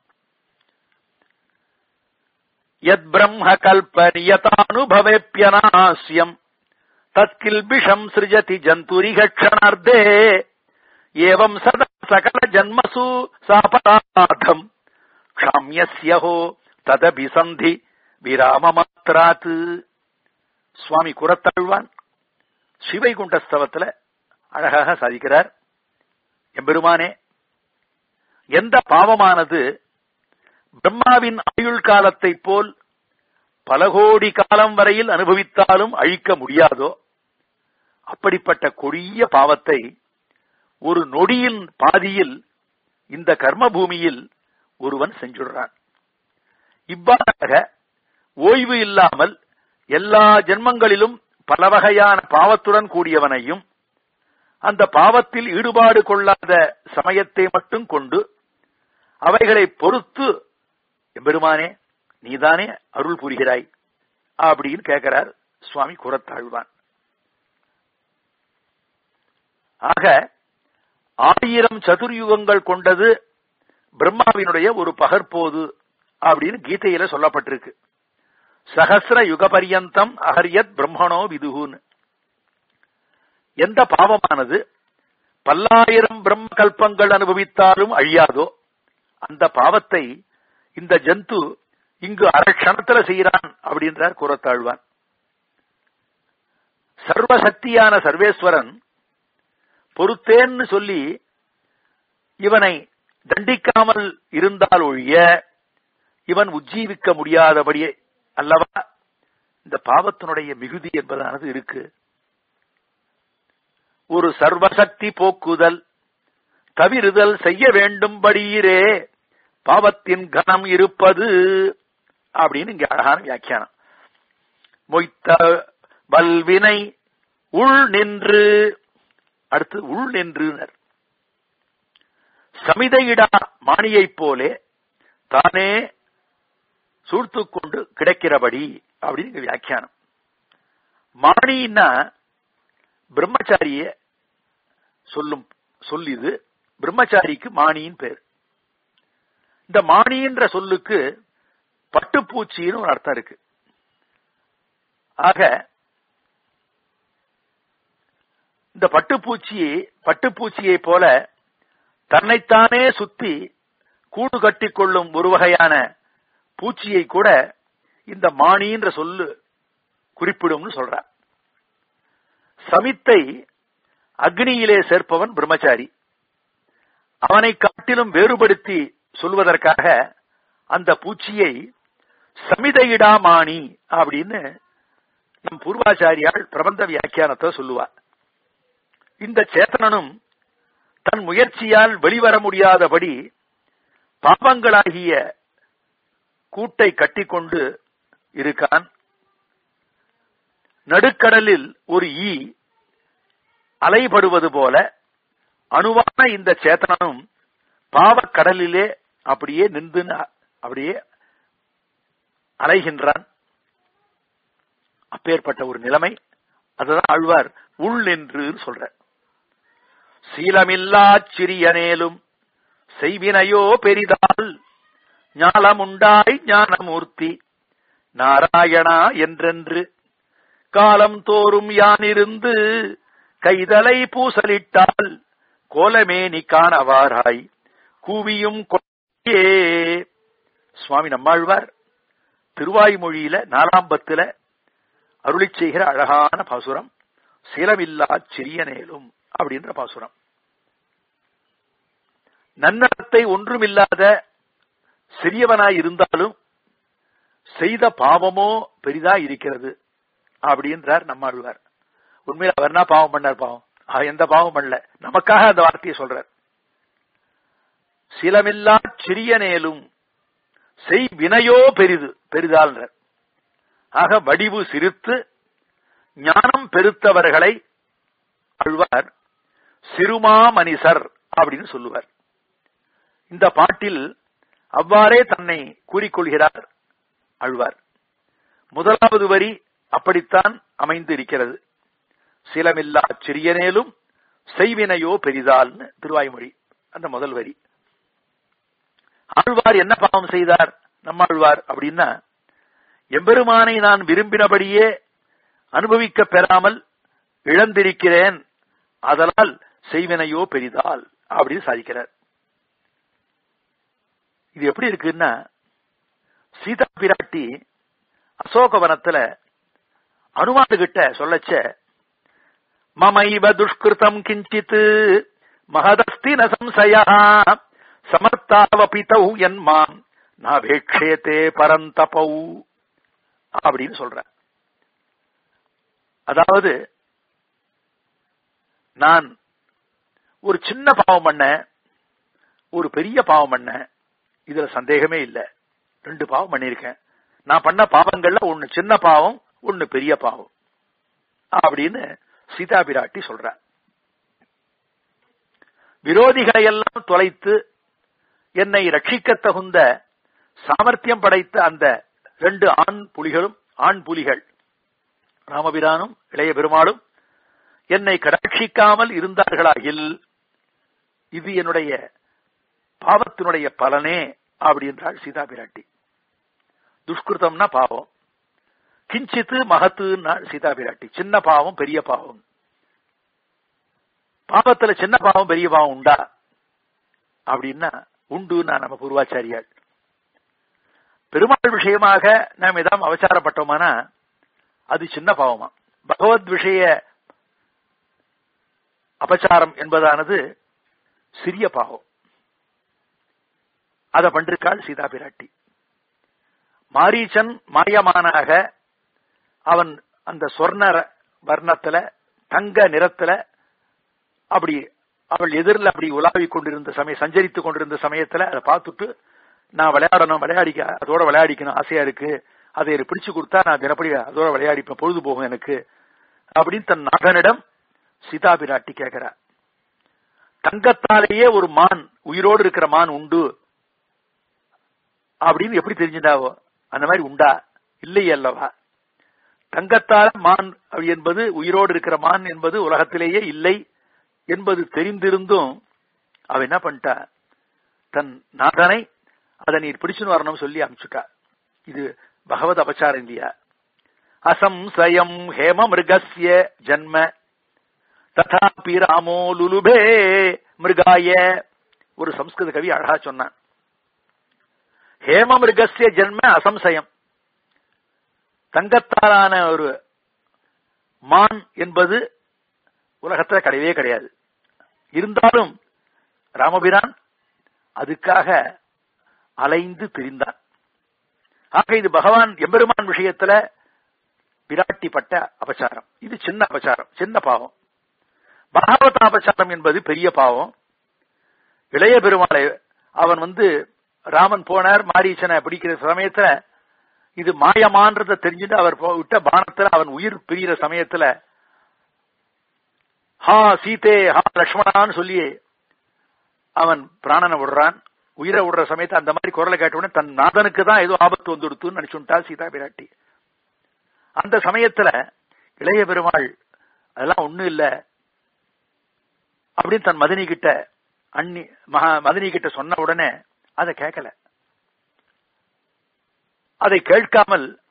யத் பிரம்ம கல்ப நியதானுபவேப்பியனாசியம் தத்கில்பிஷம் சிருஜதி ஜந்துரிகணார்த்தே ஏவம் சதா சகல ஜன்மசு சாபராதம் க்ஷாமியஸ்யஹோ ததபிசந்தி விராமமாத்திராத் சுவாமி குரத்தாழ்வான் ஸ்ரீவைகுண்ட ஸ்தவத்துல அழகாக சாதிக்கிறார் எம்பெருமானே எந்த பாவமானது பிரம்மாவின் ஆயுள் காலத்தை போல் பல கோடி காலம் வரையில் அனுபவித்தாலும் அழிக்க முடியாதோ அப்படிப்பட்ட கொடிய பாவத்தை ஒரு நொடியின் பாதியில் இந்த கர்ம பூமியில் ஒருவன் செஞ்சுடுறான் இவ்வாறாக ஓய்வு இல்லாமல் எல்லா ஜென்மங்களிலும் பல வகையான பாவத்துடன் கூடியவனையும் அந்த பாவத்தில் ஈடுபாடு கொள்ளாத சமயத்தை மட்டும் கொண்டு அவைகளை பொறுத்து எம்பெருமானே நீதானே அருள் புரிகிறாய் அப்படின்னு கேட்கிறார் சுவாமி குரத்தாழ்வான் ஆக ஆயிரம் சதுர்யுகங்கள் கொண்டது பிரம்மாவினுடைய ஒரு பகற்போது அப்படின்னு கீதையில சொல்லப்பட்டிருக்கு சகசிர யுக பரியந்தம் அகரியத் பிரம்மணோ விதுகுன்னு எந்த பாவமானது பல்லாயிரம் பிரம்ம கல்பங்கள் அனுபவித்தாலும் அழியாதோ அந்த பாவத்தை இந்த ஜந்து இங்கு அரட்சணத்துல செய்யறான் அப்படின்றார் குரத்தாழ்வான் சர்வசக்தியான சர்வேஸ்வரன் பொறுத்தேன்னு சொல்லி இவனை தண்டிக்காமல் இருந்தால் ஒழிய இவன் உஜ்ஜீவிக்க முடியாதபடியே அல்லவா இந்த பாவத்தினுடைய மிகுதி என்பதானது இருக்கு ஒரு சர்வசக்தி போக்குதல் தவிருதல் செய்ய வேண்டும்படியிரே பாவத்தின் கனம் இருப்பது அப்படின்னு இங்க அழகான வியாக்கியானம் மொய்த்த வல்வினை உள் நின்று அடுத்து உள் நின்றுனர் சமிதையிடா மானியைப் போலே தானே சூழ்த்து கொண்டு கிடைக்கிறபடி அப்படின்னு வியாக்கியானம் மாணின்னா பிரம்மச்சாரிய சொல்லும் சொல்லிது பிரம்மச்சாரிக்கு மாணியின் பேர் இந்த மாணின்ற சொல்லுக்கு பட்டுப்பூச்சின்னு ஒரு அர்த்தம் இருக்கு ஆக இந்த பட்டுப்பூச்சி பட்டுப்பூச்சியை போல தன்னைத்தானே சுத்தி கூடு கட்டிக்கொள்ளும் ஒரு வகையான பூச்சியை கூட இந்த மாணின்ற சொல்லு குறிப்பிடும்னு சொல்றார் சமித்தை அக்னியிலே சேர்ப்பவன் பிரம்மச்சாரி அவனை காட்டிலும் வேறுபடுத்தி சொல்வதற்காக அந்த பூச்சியை சமிதையிடாமாணி அப்படின்னு நம் பூர்வாச்சாரியால் பிரபந்த வியாக்கியானத்தை சொல்லுவார் இந்த சேத்தனனும் தன் முயற்சியால் வெளிவர முடியாதபடி பாவங்களாகிய கூட்டை கட்டிக்கொண்டு இருக்கான் நடுக்கடலில் ஒரு ஈ அலைபடுவது போல அணுவான இந்த சேத்தனனும் பாவக்கடலிலே அப்படியே நின்று அப்படியே அலைகின்றான் அப்பேற்பட்ட ஒரு நிலைமை அதுதான் ஆழ்வார் உள் நின்று சொல்ற சீலமில்லா சிறியனேலும் செய்வினையோ பெரிதால் ஞாலமுண்டாய் ஞானமூர்த்தி நாராயணா என்றென்று காலம் தோறும் யானிருந்து கைதலை பூசலிட்டால் கோலமேனி காணவாராய் கூவியும் கொண்டே சுவாமி நம்மாழ்வார் திருவாய்மொழியில நாலாம் பத்துல அருளி செய்கிற அழகான பாசுரம் சிலமில்லா சிறிய நேலும் அப்படின்ற பாசுரம் நன்னடத்தை ஒன்றுமில்லாத சிறியவனாய் இருந்தாலும் செய்த பாவமோ பெரிதா இருக்கிறது அப்படின்றார் நம்மாழ்வார் உண்மையில் அவர் என்ன பாவம் பண்ணார் பாவம் ஆஹ், எந்த பாவம் பண்ணல நமக்காக அந்த வார்த்தையை சொல்றார் சிலமில்லா சிறிய நேலும் செய் வினையோ பெரிது பெரிதாள்ன்றார் ஆக வடிவு சிரித்து ஞானம் பெருத்தவர்களை அழ்வார் சிறுமா மனிதர் அப்படின்னு சொல்லுவார் இந்த பாட்டில் அவ்வாறே தன்னை கூறிக்கொள்கிறார் அழ்வார் முதலாவது வரி அப்படித்தான் அமைந்து இருக்கிறது சிலமில்லா சிறியனேலும் செய்வினையோ பெரிதால்னு திருவாய்மொழி அந்த முதல் வரி ஆழ்வார் என்ன பாவம் செய்தார் நம்மாழ்வார் அப்படின்னா எம்பெருமானை நான் விரும்பினபடியே அனுபவிக்க பெறாமல் இழந்திருக்கிறேன் அதனால் செய்வினையோ பெரிதால் அப்படின்னு சாதிக்கிறார் இது எப்படி இருக்குன்னா சீதா பிராட்டி அசோகவனத்துல அனுமானு கிட்ட சொல்லச்ச மமைவ துஷ்கிருதம் கிஞ்சித் மகதஸ்தி ந சம்சயா சமர்த்தாவபிதௌ என்மான் நாவேக்ஷேத்தே பரந்தபௌ அப்படின்னு சொல்ற அதாவது நான் ஒரு சின்ன பாவம் பண்ண ஒரு பெரிய பாவம் பண்ண இதுல சந்தேகமே இல்ல ரெண்டு பாவம் பண்ணிருக்கேன் நான் பண்ண பாவங்கள்ல ஒன்னு சின்ன பாவம் ஒன்னு பெரிய பாவம் அப்படின்னு சீதா பிராட்டி சொல்ற விரோதிகளை எல்லாம் தொலைத்து என்னை ரட்சிக்க தகுந்த சாமர்த்தியம் படைத்த அந்த ரெண்டு ஆண் புலிகளும் ஆண் புலிகள் ராமபிரானும் இளைய பெருமாளும் என்னை கடாட்சிக்காமல் இருந்தார்களாகில் இது என்னுடைய பாவத்தினுடைய பலனே அப்படின்றாள் சீதா பிராட்டி துஷ்கிருதம்னா பாவம் கிஞ்சித்து மகத்துன்னா சீதா பிராட்டி சின்ன பாவம் பெரிய பாவம் பாவத்துல சின்ன பாவம் பெரிய பாவம் உண்டா அப்படின்னா உண்டுன்னா நம்ம பூர்வாச்சாரியாள் பெருமாள் விஷயமாக நாம் ஏதாவது அவசாரப்பட்டோமானா அது சின்ன பாவமா பகவத் விஷய அபச்சாரம் என்பதானது சிறிய பாவம் அதை பண்டிருக்காள் சீதா பிராட்டி மாரீச்சன் மாயமானாக அவன் அந்த சொர்ண வர்ணத்துல தங்க நிறத்துல அப்படி அவள் எதிரில் அப்படி உலாவிக் கொண்டிருந்த சமயம் சஞ்சரித்துக் கொண்டிருந்த சமயத்துல அதை பார்த்துட்டு நான் விளையாடணும் விளையாடிக்க அதோட விளையாடிக்கணும் ஆசையா இருக்கு அதை எனக்கு பிடிச்சு கொடுத்தா நான் தினப்படி அதோட விளையாடிப்பேன் பொழுது போகும் எனக்கு அப்படின்னு தன் நகனிடம் சீதா பிராட்டி கேட்கிறா தங்கத்தாலேயே ஒரு மான் உயிரோடு இருக்கிற மான் உண்டு அப்படின்னு எப்படி தெரிஞ்சுட்டாவோ அந்த மாதிரி உண்டா இல்லை அல்லவா தங்கத்தால மான் என்பது உயிரோடு இருக்கிற மான் என்பது உலகத்திலேயே இல்லை என்பது தெரிந்திருந்தும் அவ என்ன பண்ணிட்டா தன் நாதனை அதை நீர் பிடிச்சுன்னு வரணும் சொல்லி அனுப்பிச்சுட்டா இது பகவத் அபச்சாரம் இல்லையா அசம்சயம் ஹேம மிருகசிய ஜன்ம ததாபி ராமோ லுலுபே மிருகாய ஒரு சம்ஸ்கிருத கவி அழகா சொன்னான் ஹேம மிருகசிய ஜென்ம அசம்சயம் தங்கத்தாலான ஒரு மான் என்பது உலகத்துல கிடையவே கிடையாது இருந்தாலும் ராமபிரான் அதுக்காக அலைந்து திரிந்தான் ஆக இது பகவான் எம்பெருமான் விஷயத்துல விராட்டிப்பட்ட அபச்சாரம் இது சின்ன அபச்சாரம் சின்ன பாவம் பாகவத அபச்சாரம் என்பது பெரிய பாவம் இளைய பெருமாளை அவன் வந்து ராமன் போனார் மாரீச்சனை பிடிக்கிற சமயத்துல இது மாயமான்றத தெரிஞ்சுட்டு அவர் விட்ட பானத்துல அவன் உயிர் பிரிகிற சமயத்துல ஹா சீதே ஹா லக்ஷ்மணான்னு சொல்லி அவன் பிராணனை விடுறான் உயிரை விடுற சமயத்தை அந்த மாதிரி குரலை கேட்டவுடனே தன் நாதனுக்கு தான் ஏதோ ஆபத்து வந்துடுத்துன்னு நினைச்சுட்டா சீதா பிராட்டி அந்த சமயத்துல இளைய பெருமாள் அதெல்லாம் ஒண்ணும் இல்ல அப்படின்னு தன் மதினி கிட்ட அண்ணி மகா மதினி கிட்ட சொன்ன உடனே அதை கேட்கல அதை கேட்காமல்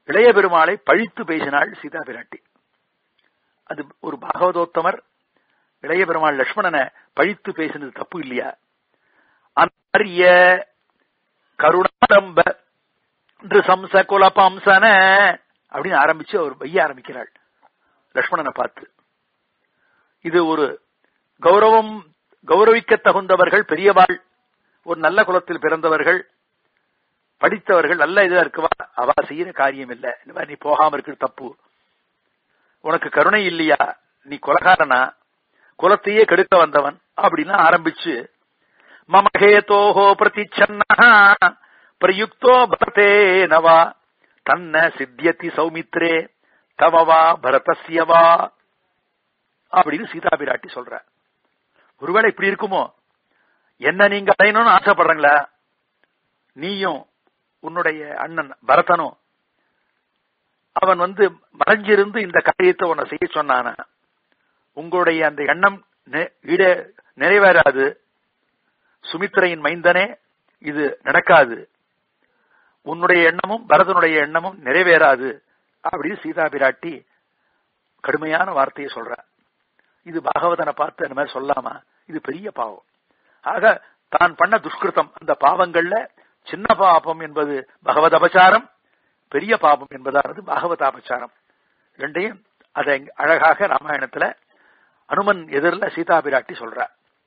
இளைய பெருமாளை பழித்து பேசினாள் சீதா பிராட்டி அது ஒரு பாகவதோத்தமர் இளைய பெருமாள் லட்சுமணனை பழித்து பேசினது தப்பு இல்லையா அரிய கருணாரம்ப சம்ச குலபாம்சன அப்படின்னு ஆரம்பிச்சு அவர் வைய ஆரம்பிக்கிறாள் லட்சுமணனை பார்த்து இது ஒரு கௌரவம் கௌரவிக்க தகுந்தவர்கள் பெரியவாள் ஒரு நல்ல குலத்தில் பிறந்தவர்கள் படித்தவர்கள் நல்ல இதா இருக்குவா அவ செய்யற காரியம் இல்ல இந்த மாதிரி நீ போகாம இருக்கிறது தப்பு உனக்கு கருணை இல்லையா நீ கொலகாரனா குலத்தையே கெடுக்க வந்தவன் அப்படின்னு ஆரம்பிச்சு மமஹேதோஹோ பிரதிச்சன்னா பிரயுக்தோ பரதே நவா தன்ன சித்தியதி சௌமித்ரே தவவா பரதஸ்யவா அப்படின்னு சீதா பிராட்டி சொல்ற ஒருவேளை இப்படி இருக்குமோ என்ன நீங்க அடையணும்னு ஆசைப்படுறீங்களா நீயும் உன்னுடைய அண்ணன் பரதனும் அவன் வந்து மறைஞ்சிருந்து இந்த காரியத்தை உன்னை செய்ய சொன்னான உங்களுடைய அந்த எண்ணம் நிறைவேறாது சுமித்திரையின் மைந்தனே இது நடக்காது உன்னுடைய எண்ணமும் பரதனுடைய எண்ணமும் நிறைவேறாது அப்படின்னு சீதா பிராட்டி கடுமையான வார்த்தையை சொல்ற இது பாகவதனை பார்த்து அந்த மாதிரி சொல்லாமா இது பெரிய பாவம் ஆக தான் பண்ண துஷ்கிருத்தம் அந்த பாவங்கள்ல சின்ன பாபம் என்பது பகவத் அபச்சாரம் பெரிய பாபம் என்பதானது பாகவத அபச்சாரம் ரெண்டையும் அதை அழகாக ராமாயணத்துல அனுமன் எதிரில் சீதா பிராட்டி சொல்ற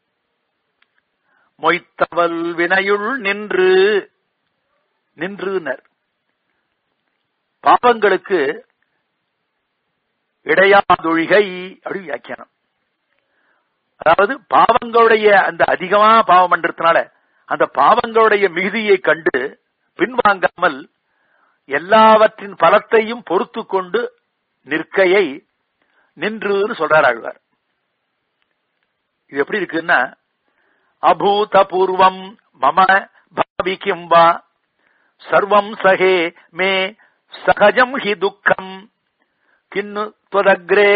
மொய்த்தவல் வினையுள் நின்று நின்றுனர் பாபங்களுக்கு இடையாதொழிகை அப்படி வியாக்கியானம் அதாவது பாவங்களுடைய அந்த அதிகமா பாவம் பண்றதுனால அந்த பாவங்களுடைய மிகுதியை கண்டு பின்வாங்காமல் எல்லாவற்றின் பலத்தையும் பொறுத்து கொண்டு நிற்கையை நின்றுன்னு சொல்றார் ஆழ்வார் இது எப்படி இருக்குன்னா அபூத பூர்வம் மம பாவி கிம்பா சர்வம் சகே மே சகஜம் ஹி துக்கம் கிண்ணு त्वदग्रे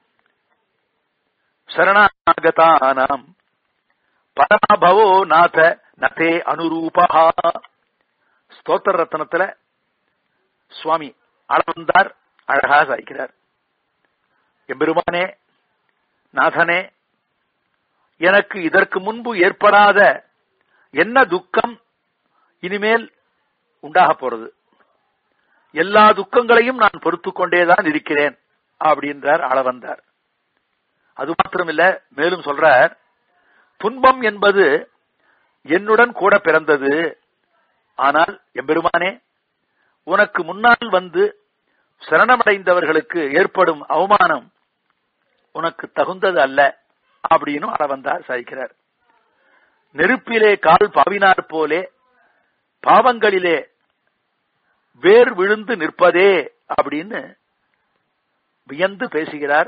சரணாகதானாம் பரமபவோ நாத நதே அனுரூபா ஸ்தோத்திர ரத்னத்துல சுவாமி அளவந்தார் அழகா சாய்க்கிறார் எம்பெருமானே நாதனே எனக்கு இதற்கு முன்பு ஏற்படாத என்ன துக்கம் இனிமேல் உண்டாக போறது எல்லா துக்கங்களையும் நான் பொறுத்துக் கொண்டேதான் இருக்கிறேன் அப்படின்றார் அளவந்தார் அது மாத்திரமில்ல மேலும் சொல்றார் துன்பம் என்பது என்னுடன் கூட பிறந்தது ஆனால் எம்பெருமானே உனக்கு முன்னால் வந்து சரணமடைந்தவர்களுக்கு ஏற்படும் அவமானம் உனக்கு தகுந்தது அல்ல அப்படின்னு அளவந்தார் சாய்க்கிறார் நெருப்பிலே கால் பாவினார் போலே பாவங்களிலே வேர் விழுந்து நிற்பதே அப்படின்னு வியந்து பேசுகிறார்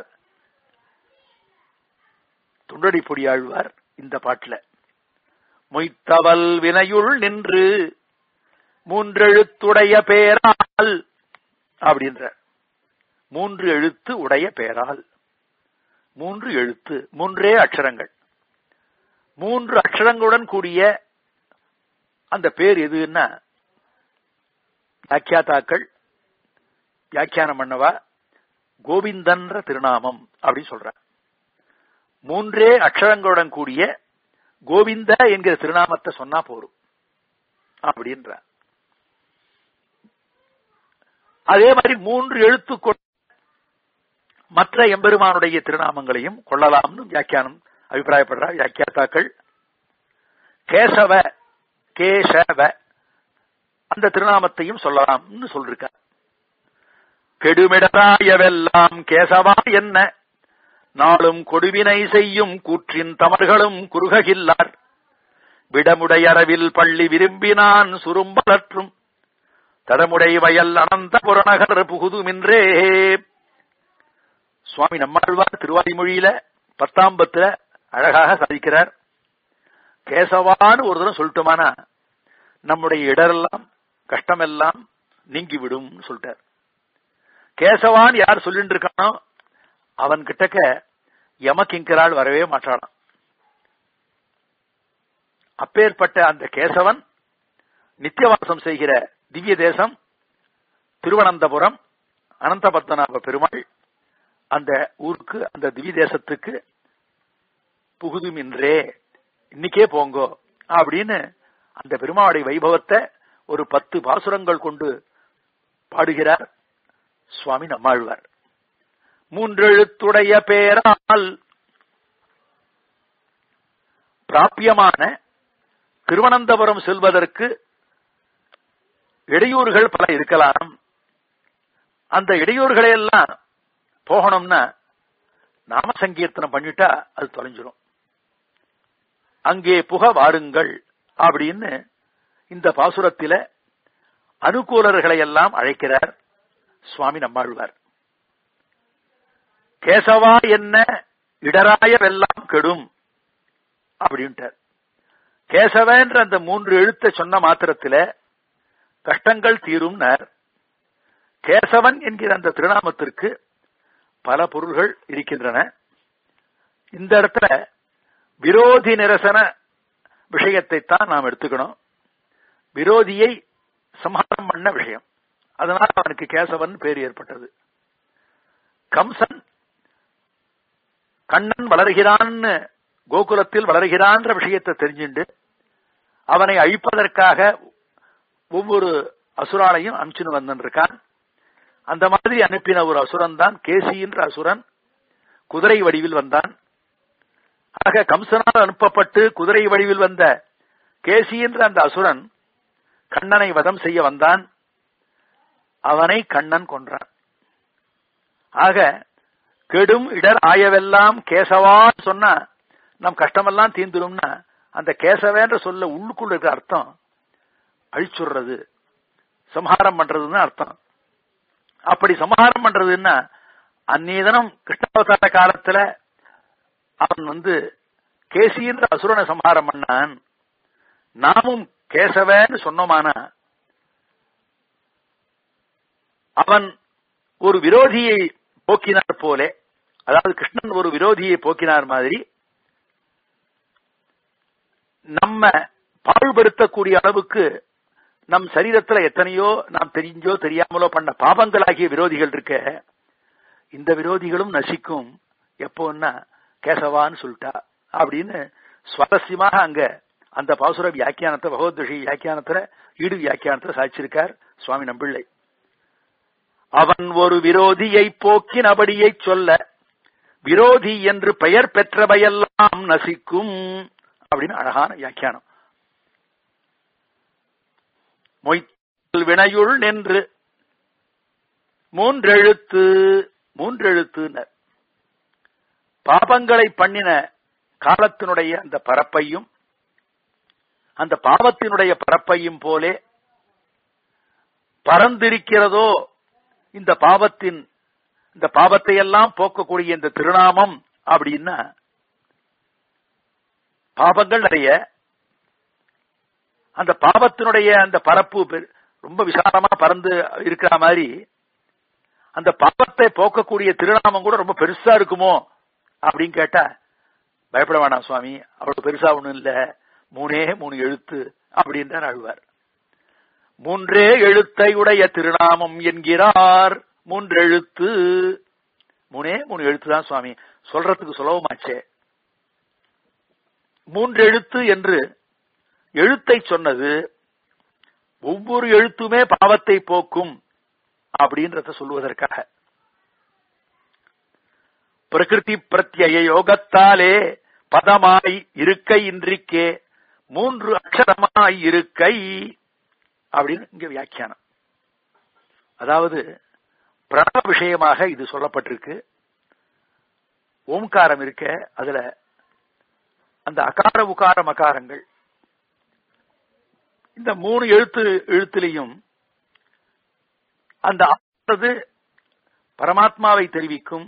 துண்டடி பொடியாழ்வார் இந்த பாட்டுல மொய்த்தவல் வினையுள் நின்று மூன்றெழுத்துடைய பேரால் அப்படின்ற மூன்று எழுத்து உடைய பேரால் மூன்று எழுத்து மூன்றே அக்ஷரங்கள் மூன்று அக்ஷரங்களுடன் கூடிய அந்த பேர் எதுன்னா வியாக்கியாத்தாக்கள் வியாக்கியானம் பண்ணவா கோவிந்தன்ற திருநாமம் அப்படின்னு சொல்ற மூன்றே அக்ஷரங்களுடன் கூடிய கோவிந்த என்கிற திருநாமத்தை சொன்னா போரும் அப்படின்ற அதே மாதிரி மூன்று எழுத்து மற்ற எம்பெருமானுடைய திருநாமங்களையும் கொள்ளலாம்னு வியாக்கியானம் அபிப்பிராயப்படுற வியாக்கியாத்தாக்கள் கேசவ கேசவ அந்த திருநாமத்தையும் சொல்லலாம்னு சொல்லிருக்க கெடுமிடராயவெல்லாம் கேசவா என்ன நாளும் கொடுவினை செய்யும் கூற்றின் தமர்களும் குறுககில்லார் விடமுடையறவில் பள்ளி விரும்பினான் சுரும்பலற்றும் தடமுடை வயல் அனந்த புறநகர் புகுதுமின்றே சுவாமி நம்மாழ்வார் திருவாய்மொழியில பத்தாம் பத்துல அழகாக சாதிக்கிறார் கேசவான்னு ஒரு தரம் சொல்லட்டுமானா நம்முடைய இடரெல்லாம் கஷ்டமெல்லாம் நீங்கிவிடும் சொல்லிட்டார் கேசவான் யார் சொல்லிட்டு இருக்கானோ அவன் கிட்டக்க யமகிங்கரால் வரவே மாட்டானாம் அப்பேற்பட்ட அந்த கேசவன் நித்தியவாசம் செய்கிற திவ்ய தேசம் திருவனந்தபுரம் அனந்தபத்மநாப பெருமாள் அந்த ஊருக்கு அந்த திவி தேசத்துக்கு புகுதுமின்றே இன்னைக்கே போங்கோ அப்படின்னு அந்த பெருமாளுடைய வைபவத்தை ஒரு பத்து பாசுரங்கள் கொண்டு பாடுகிறார் சுவாமி நம்மாழ்வார் மூன்றெழுத்துடைய பேரால் பிராபியமான திருவனந்தபுரம் செல்வதற்கு இடையூறுகள் பல இருக்கலாம் அந்த இடையூறுகளை எல்லாம் போகணும்னா நாம சங்கீர்த்தனம் பண்ணிட்டா அது தொலைஞ்சிரும் அங்கே புக வாருங்கள் அப்படின்னு இந்த பாசுரத்தில அனுகூலர்களை எல்லாம் அழைக்கிறார் சுவாமி நம்மாழ்வார் கேசவா என்ன இடராய வெல்லாம் கெடும் அப்படின்ட்டார் கேசவன்ற அந்த மூன்று எழுத்த சொன்ன மாத்திரத்தில கஷ்டங்கள் தீரும்னார் கேசவன் என்கிற அந்த திருநாமத்திற்கு பல பொருள்கள் இருக்கின்றன இந்த இடத்துல விரோதி நிரசன விஷயத்தை தான் நாம் எடுத்துக்கணும் விரோதியை சம்ஹாரம் பண்ண விஷயம் அதனால் அவனுக்கு கேசவன் பேர் ஏற்பட்டது கம்சன் கண்ணன் வளர்கிறான்னு கோகுலத்தில் வளர்கிறான்ற விஷயத்தை தெரிஞ்சுண்டு அவனை அழிப்பதற்காக ஒவ்வொரு அசுராலையும் அனுப்பிச்சுன்னு வந்திருக்கான் அந்த மாதிரி அனுப்பின ஒரு அசுரன் தான் கேசி என்ற அசுரன் குதிரை வடிவில் வந்தான் ஆக கம்சனால் அனுப்பப்பட்டு குதிரை வடிவில் வந்த கேசி என்ற அந்த அசுரன் கண்ணனை வதம் செய்ய வந்தான் அவனை கண்ணன் கொன்றான் ஆக கெடும் இடர் ஆயவெல்லாம் கேசவா சொன்னா நம் கஷ்டமெல்லாம் தீந்துரும்னா அந்த கேசவேன்ற சொல்ல உள்ளுக்குள்ள இருக்கிற அர்த்தம் அழிச்சுடுறது சம்ஹாரம் பண்றதுன்னு அர்த்தம் அப்படி சம்ஹாரம் பண்றதுன்னா அந்நீதனம் கிருஷ்ணாவதார காலத்துல அவன் வந்து கேசின்ற அசுரனை சம்ஹாரம் பண்ணான் நாமும் கேசவன்னு சொன்னோமானா அவன் ஒரு விரோதியை போக்கினார் போலே அதாவது கிருஷ்ணன் ஒரு விரோதியை போக்கினார் மாதிரி நம்ம பாழ்படுத்தக்கூடிய அளவுக்கு நம் சரீரத்துல எத்தனையோ நாம் தெரிஞ்சோ தெரியாமலோ பண்ண பாபங்களாகிய விரோதிகள் இருக்க இந்த விரோதிகளும் நசிக்கும் எப்போன்னா கேசவான்னு சொல்லிட்டா அப்படின்னு சுவாரஸ்யமாக அங்க அந்த பாசுர வியாக்கியானத்தை பகவத் விஷய வியாக்கியானத்துல ஈடு வியாக்கியானத்துல சாதிச்சிருக்கார் சுவாமி நம்பிள்ளை அவன் ஒரு விரோதியை போக்கினபடியை சொல்ல விரோதி என்று பெயர் பெற்றவையெல்லாம் நசிக்கும் அப்படின்னு அழகான வியாக்கியானம் மொய்த்தல் வினையுள் நின்று மூன்றெழுத்து மூன்றெழுத்துனர் பாபங்களை பண்ணின காலத்தினுடைய அந்த பரப்பையும் அந்த பாவத்தினுடைய பரப்பையும் போலே பறந்திருக்கிறதோ இந்த பாவத்தின் இந்த பாவத்தை எல்லாம் போக்கக்கூடிய இந்த திருநாமம் அப்படின்னா பாவங்கள் நிறைய அந்த பாவத்தினுடைய அந்த பரப்பு ரொம்ப விசாலமா பறந்து இருக்கிற மாதிரி அந்த பாவத்தை போக்கக்கூடிய திருநாமம் கூட ரொம்ப பெருசா இருக்குமோ அப்படின்னு கேட்டா பயப்பட வேணாம் சுவாமி அவ்வளவு பெருசா ஒண்ணும் இல்ல மூணே மூணு எழுத்து அப்படின்றார் அழுவார் மூன்றே எழுத்தை உடைய திருநாமம் என்கிறார் மூன்று எழுத்து மூணே மூணு எழுத்து தான் சுவாமி சொல்றதுக்கு சுலபமாச்சே மூன்று எழுத்து என்று எழுத்தை சொன்னது ஒவ்வொரு எழுத்துமே பாவத்தை போக்கும் அப்படின்றத சொல்லுவதற்காக பிரகிருதி பிரத்யய யோகத்தாலே பதமாய் இருக்கை இன்றிக்கே மூன்று அக்ஷரமாய் இருக்கை அப்படின்னு இங்க வியாக்கியானம் அதாவது பிரணவ விஷயமாக இது சொல்லப்பட்டிருக்கு ஓம்காரம் இருக்க அதுல அந்த அகார உகார மகாரங்கள் இந்த மூணு எழுத்து எழுத்துலையும் அந்த ஆறது பரமாத்மாவை தெரிவிக்கும்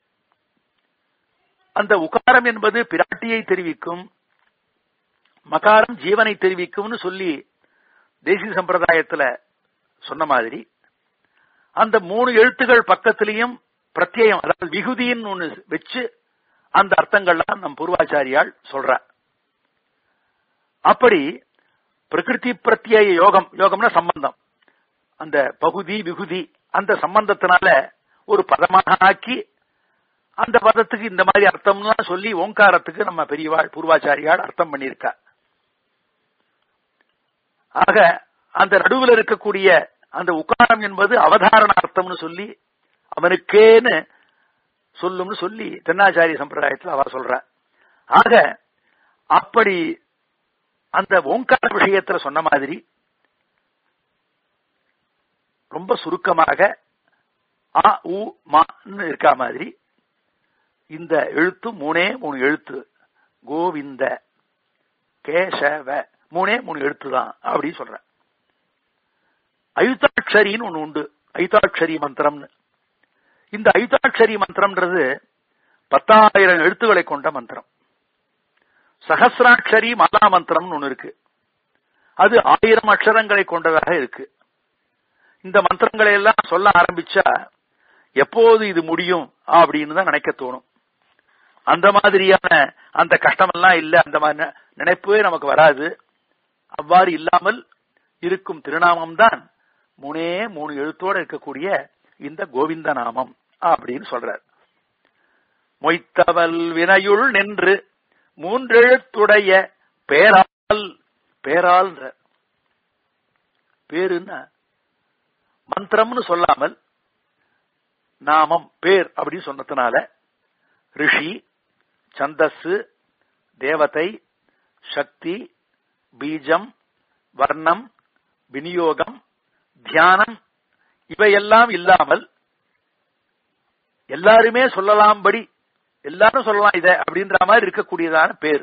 அந்த உகாரம் என்பது பிராட்டியை தெரிவிக்கும் மகாரம் ஜீவனை தெரிவிக்கும்னு சொல்லி தேசிய சம்பிரதாயத்துல சொன்ன மாதிரி அந்த மூணு எழுத்துகள் பக்கத்திலையும் பிரத்யேகம் அதாவது விகுதின்னு ஒண்ணு வச்சு அந்த அர்த்தங்கள்லாம் நம் பூர்வாச்சாரியால் சொல்ற அப்படி பிரகிருதி பிரத்யேக யோகம் யோகம்னா சம்பந்தம் அந்த பகுதி விகுதி அந்த சம்பந்தத்தினால ஒரு பதமாக ஆக்கி அந்த பதத்துக்கு இந்த மாதிரி அர்த்தம்லாம் சொல்லி ஓங்காரத்துக்கு நம்ம பெரியவாள் பூர்வாச்சாரியால் அர்த்தம் பண்ணியிருக்கா ஆக அந்த நடுவில் இருக்கக்கூடிய அந்த உக்காரம் என்பது அவதாரண அர்த்தம்னு சொல்லி அவனுக்கேன்னு சொல்லும்னு சொல்லி தென்னாச்சாரிய சம்பிரதாயத்தில் அவ சொல்ற ஆக அப்படி அந்த ஓங்கார விஷயத்துல சொன்ன மாதிரி ரொம்ப சுருக்கமாக அ உ மான்னு இருக்கா மாதிரி இந்த எழுத்து மூணே மூணு எழுத்து கோவிந்த கேசவ மூணே மூணு எழுத்து தான் அப்படின்னு சொல்ற ஐதாட்சரின்னு ஒண்ணு உண்டு ஐதாட்சரி மந்திரம்னு இந்த ஐதாட்சரி மந்திரம்ன்றது பத்தாயிரம் எழுத்துக்களை கொண்ட மந்திரம் சகசிராட்சரி மாலா மந்திரம்னு ஒண்ணு இருக்கு அது ஆயிரம் அக்ஷரங்களை கொண்டதாக இருக்கு இந்த மந்திரங்களை எல்லாம் சொல்ல ஆரம்பிச்சா எப்போது இது முடியும் அப்படின்னு தான் நினைக்க தோணும் அந்த மாதிரியான அந்த கஷ்டமெல்லாம் இல்ல அந்த மாதிரி நினைப்பே நமக்கு வராது அவ்வாறு இல்லாமல் இருக்கும் திருநாமம் தான் மூணே மூணு எழுத்தோட இருக்கக்கூடிய இந்த கோவிந்த நாமம் அப்படின்னு சொல்றார் மொய்த்தவல் வினையுள் நின்று மூன்றெழுத்துடைய பேரால் பேரால் பேருன்னா மந்திரம்னு சொல்லாமல் நாமம் பேர் அப்படின்னு சொன்னதுனால ரிஷி சந்தஸ் தேவதை சக்தி பீஜம் வர்ணம் விநியோகம் தியானம் இவையெல்லாம் இல்லாமல் எல்லாருமே சொல்லலாம்படி எல்லாரும் சொல்லலாம் இத அப்படின்ற மாதிரி இருக்கக்கூடியதான பேர்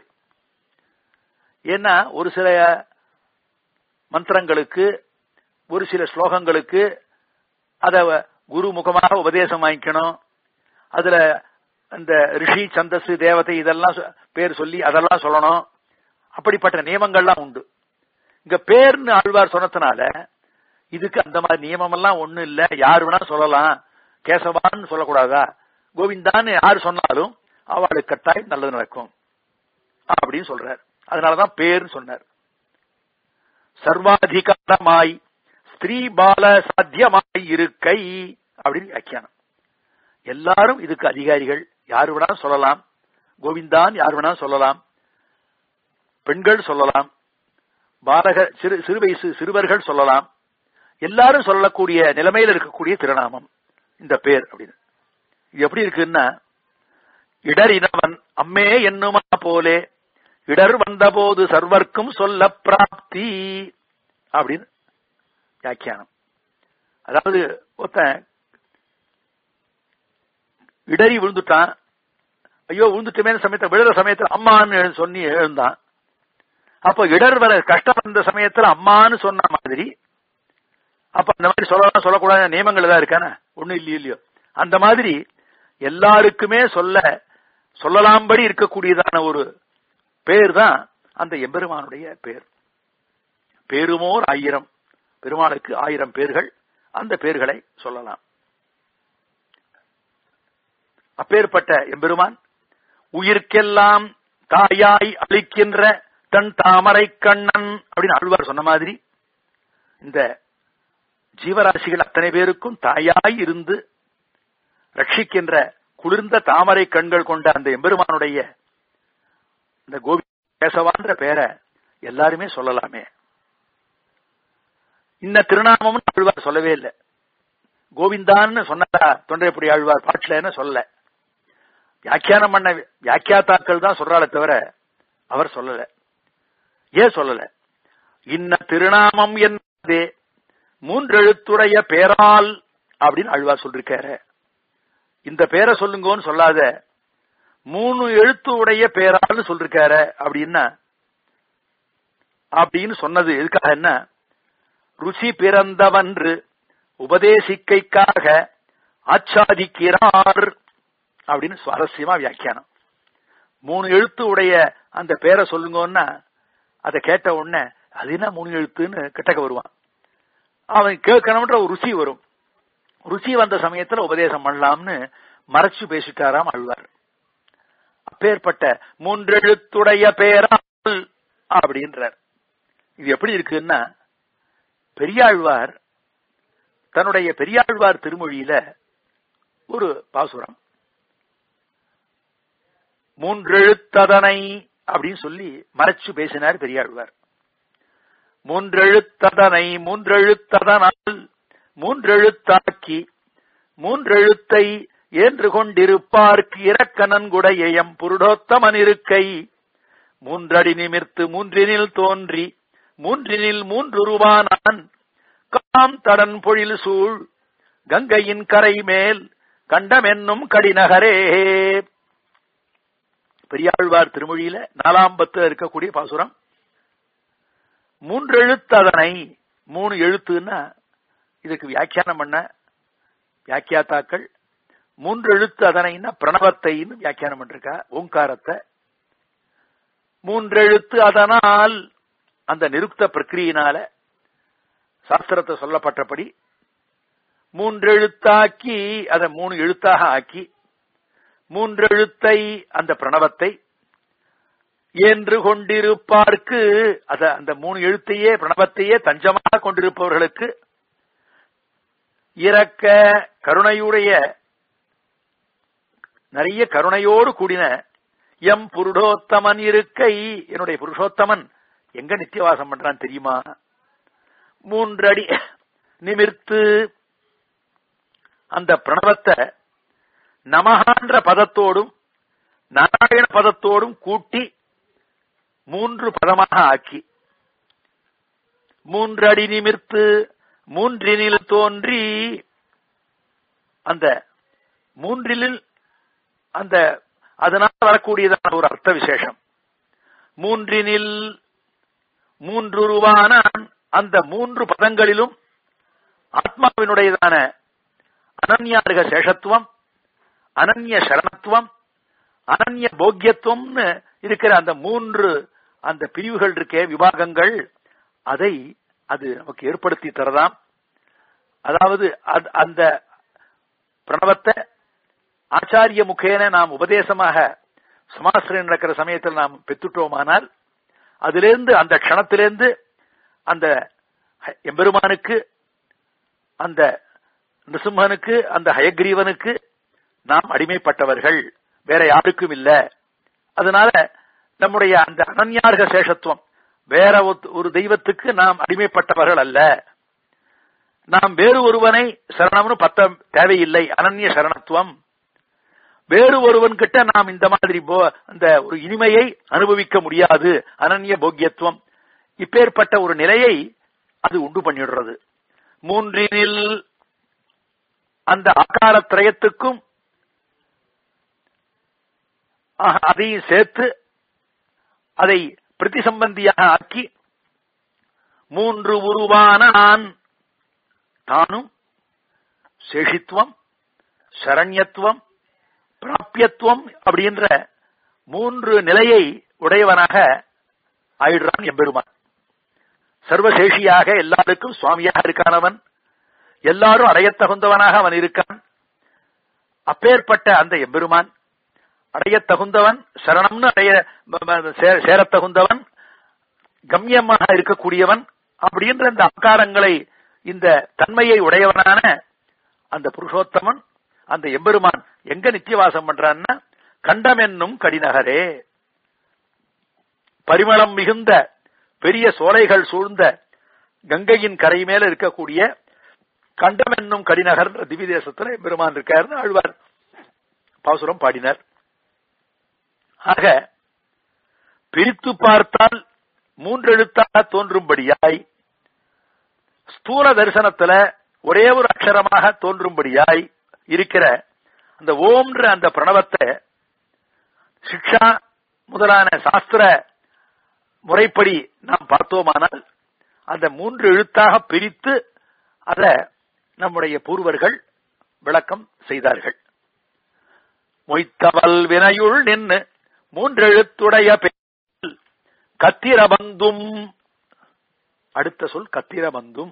ஏன்னா ஒரு சில மந்திரங்களுக்கு ஒரு சில ஸ்லோகங்களுக்கு அத குரு முகமாக உபதேசம் வாங்கிக்கணும் அதுல அந்த ரிஷி சந்தஸ் தேவதை இதெல்லாம் பேர் சொல்லி அதெல்லாம் சொல்லணும் அப்படிப்பட்ட நியமங்கள்லாம் உண்டு இங்க பேர்னு ஆழ்வார் சொன்னதுனால இதுக்கு அந்த மாதிரி நியமம் எல்லாம் ஒண்ணும் இல்ல யாரு வேணா சொல்லலாம் கேசவான்னு சொல்லக்கூடாதா கோவிந்தான்னு யாரு சொன்னாலும் அவளுக்கு கட்டாயம் நல்லது நடக்கும் அப்படின்னு சொல்றார் அதனாலதான் பேர்னு சொன்னார் சர்வாதிகாரமாய் ஸ்திரீ பால சாத்தியமாய் இருக்கை அப்படின்னு வியாக்கியானம் எல்லாரும் இதுக்கு அதிகாரிகள் யாரு வேணா சொல்லலாம் கோவிந்தான் யார் வேணா சொல்லலாம் பெண்கள் சொல்லலாம் பாலக சிறு சிறு வயசு சிறுவர்கள் சொல்லலாம் எல்லாரும் சொல்லக்கூடிய நிலைமையில் இருக்கக்கூடிய திருநாமம் இந்த பேர் அப்படின்னு இது எப்படி இருக்குன்னா இடரினவன் அம்மே என்னுமா போலே இடர் வந்தபோது சர்வர்க்கும் சொல்ல பிராப்தி அப்படின்னு வியாக்கியானம் அதாவது ஒருத்தன் இடறி விழுந்துட்டான் ஐயோ விழுந்துட்டுமே சமயத்துல விழுற சமயத்துல அம்மான்னு சொல்லி எழுந்தான் அப்ப இடர் வர கஷ்டம் வந்த சமயத்துல அம்மான்னு சொன்ன மாதிரி அப்ப அந்த மாதிரி சொல்லலாம் சொல்லக்கூடாத நியமங்கள் ஏதாவது இருக்கானே ஒண்ணும் இல்லையோ இல்லையோ அந்த மாதிரி எல்லாருக்குமே சொல்ல சொல்லலாம்படி இருக்கக்கூடியதான ஒரு பேர் தான் அந்த எம்பெருமானுடைய பேர் பேருமோர் ஆயிரம் பெருமாளுக்கு ஆயிரம் பேர்கள் அந்த பேர்களை சொல்லலாம் அப்பேற்பட்ட எம்பெருமான் உயிர்க்கெல்லாம் தாயாய் அளிக்கின்ற தன் தாமரை கண்ணன் அப்படின்னு ஆழ்வார் சொன்ன மாதிரி இந்த ஜீவராசிகள் அத்தனை பேருக்கும் தாயாய் இருந்து ரட்சிக்கின்ற குளிர்ந்த தாமரை கண்கள் கொண்ட அந்த எம்பெருமானுடைய இந்த கோவி கேசவான்ற பேரை எல்லாருமே சொல்லலாமே இன்ன திருநாமம் ஆழ்வார் சொல்லவே இல்லை கோவிந்தான்னு சொன்னதா தொண்டைப்படி ஆழ்வார் பாட்டுலன்னு சொல்ல வியாக்கியானம் பண்ண வியாக்கியாத்தாக்கள் தான் சொல்றாளே தவிர அவர் சொல்லல ஏன் சொல்லல இன்ன திருநாமம் என்பதே மூன்றெழுத்துடைய பேரால் அப்படின்னு அழ்வார் சொல்லிருக்காரு இந்த பேரை சொல்லுங்கன்னு சொல்லாத மூணு எழுத்து உடைய பேரால்னு சொல்லிருக்காரு அப்படின்னா அப்படின்னு சொன்னது எதுக்காக என்ன ருசி பிறந்தவன்று உபதேசிக்கைக்காக ஆச்சாதிக்கிறார் அப்படின்னு சுவாரஸ்யமா வியாக்கியானம் மூணு எழுத்து உடைய அந்த பேரை சொல்லுங்கன்னா அதை கேட்ட உடனே அது என்ன மூணு எழுத்துன்னு கிட்டக்க வருவான் அவன் கேட்கணும்ன்ற ஒரு ருசி வரும் ருசி வந்த சமயத்துல உபதேசம் பண்ணலாம்னு மறைச்சு பேசிட்டாராம் அழ்வார் அப்பேற்பட்ட மூன்றெழுத்துடைய பேரால் அப்படின்றார் இது எப்படி இருக்குன்னா பெரியாழ்வார் தன்னுடைய பெரியாழ்வார் திருமொழியில ஒரு பாசுரம் மூன்றெழுத்ததனை அப்படின்னு சொல்லி மறைச்சு பேசினார் பெரியாழ்வார் மூன்றெழுத்ததனை மூன்றெழுத்ததனால் மூன்றெழுத்தாக்கி மூன்றெழுத்தை ஏன்று கொண்டிருப்பார்க்கு இரக்கனன்குடையம் புருடோத்தமன் இருக்கை மூன்றடி நிமிர்த்து மூன்றினில் தோன்றி மூன்றினில் மூன்றுருவானான் காம் தடன் பொழில் சூழ் கங்கையின் கரை மேல் கண்டமென்னும் கடிநகரே பெரியாழ்வார் திருமொழியில நாலாம் பத்து இருக்கக்கூடிய பாசுரம் மூன்று எழுத்து அதனை மூணு எழுத்துன்னா இதுக்கு வியாக்கியானம் பண்ண வியாக்கியாத்தாக்கள் மூன்று எழுத்து அதனைன்னா பிரணவத்தைன்னு வியாக்கியானம் பண்ணிருக்கா ஓங்காரத்தை மூன்றெழுத்து அதனால் அந்த நிருக்த பிரக்கிரியினால சாஸ்திரத்தை சொல்லப்பட்டபடி மூன்றெழுத்தாக்கி அதை மூணு எழுத்தாக ஆக்கி மூன்றெழுத்தை அந்த பிரணவத்தை என்று கொண்டிருப்பார்க்கு அத அந்த மூணு எழுத்தையே பிரணவத்தையே தஞ்சமாக கொண்டிருப்பவர்களுக்கு இறக்க கருணையுடைய நிறைய கருணையோடு கூடின எம் புருடோத்தமன் இருக்கை என்னுடைய புருஷோத்தமன் எங்க நித்தியவாசம் பண்றான் தெரியுமா மூன்றடி நிமிர்த்து அந்த பிரணவத்தை நமகான்ற பதத்தோடும் நாராயண பதத்தோடும் கூட்டி மூன்று பதமாக ஆக்கி மூன்றடி நிமிர்த்து மூன்றினில் தோன்றி அந்த மூன்றிலில் அந்த அதனால் வரக்கூடியதான ஒரு அர்த்த விசேஷம் மூன்றினில் மூன்றுருவான அந்த மூன்று பதங்களிலும் ஆத்மாவினுடையதான அனன்யார்க சேஷத்துவம் அனன்ய சரணத்துவம் அனன்ய போக்கியத்துவம்னு இருக்கிற அந்த மூன்று அந்த பிரிவுகள் இருக்கே விபாகங்கள் அதை அது நமக்கு ஏற்படுத்தி தரதாம் அதாவது அந்த பிரணவத்தை ஆச்சாரிய முகேன நாம் உபதேசமாக சமாசிரம் நடக்கிற சமயத்தில் நாம் பெற்றுட்டோமானால் அதிலிருந்து அந்த க்ஷணத்திலிருந்து அந்த எம்பெருமானுக்கு அந்த நிருசிம்மனுக்கு அந்த ஹயக்ரீவனுக்கு நாம் அடிமைப்பட்டவர்கள் வேற யாருக்கும் இல்ல அதனால நம்முடைய அந்த அனன்யார்க சேஷத்துவம் வேற ஒரு தெய்வத்துக்கு நாம் அடிமைப்பட்டவர்கள் அல்ல நாம் வேறு ஒருவனை சரணம்னு பத்த தேவையில்லை அனன்ய சரணத்துவம் வேறு ஒருவன் கிட்ட நாம் இந்த மாதிரி அந்த ஒரு இனிமையை அனுபவிக்க முடியாது அனன்ய போக்கியத்துவம் இப்பேற்பட்ட ஒரு நிலையை அது உண்டு பண்ணிடுறது மூன்றினில் அந்த ஆக்கார திரயத்துக்கும் அதையும் சேர்த்து அதை பிரதிசம்பந்தியாக ஆக்கி மூன்று உருவான நான் தானும் சேஷித்துவம் சரண்யத்துவம் பிராபியத்துவம் அப்படின்ற மூன்று நிலையை உடையவனாக ஆயிடுறான் எம்பெருமான் சர்வசேஷியாக எல்லாருக்கும் சுவாமியாக இருக்கானவன் எல்லாரும் அடையத் தகுந்தவனாக அவன் இருக்கான் அப்பேற்பட்ட அந்த எம்பெருமான் அடையத் தகுந்தவன் சரணம்னு அடைய சேரத் தகுந்தவன் கம்யமாக இருக்கக்கூடியவன் அப்படின்ற இந்த அக்காரங்களை இந்த தன்மையை உடையவனான அந்த புருஷோத்தமன் அந்த எம்பெருமான் எங்க நித்தியவாசம் பண்றான்னா கண்டம் என்னும் கடிநகரே பரிமளம் மிகுந்த பெரிய சோலைகள் சூழ்ந்த கங்கையின் கரை மேல இருக்கக்கூடிய கண்டம் என்னும் கடிநகர் திவ்ய தேசத்துல பெருமான் இருக்காருன்னு ஆழ்வார் பாசுரம் பாடினார் ஆக பிரித்து பார்த்தால் மூன்றெழுத்தாக தோன்றும்படியாய் ஸ்தூல தரிசனத்துல ஒரே ஒரு அக்ஷரமாக தோன்றும்படியாய் இருக்கிற அந்த ஓம்ன்ற அந்த பிரணவத்தை சிக்ஷா முதலான சாஸ்திர முறைப்படி நாம் பார்த்தோமானால் அந்த மூன்று எழுத்தாக பிரித்து அத நம்முடைய பூர்வர்கள் விளக்கம் செய்தார்கள் மொய்த்தவல் வினையுள் நின்று மூன்றெழுத்துடைய கத்திரபந்தும் அடுத்த சொல் கத்திரபந்தும்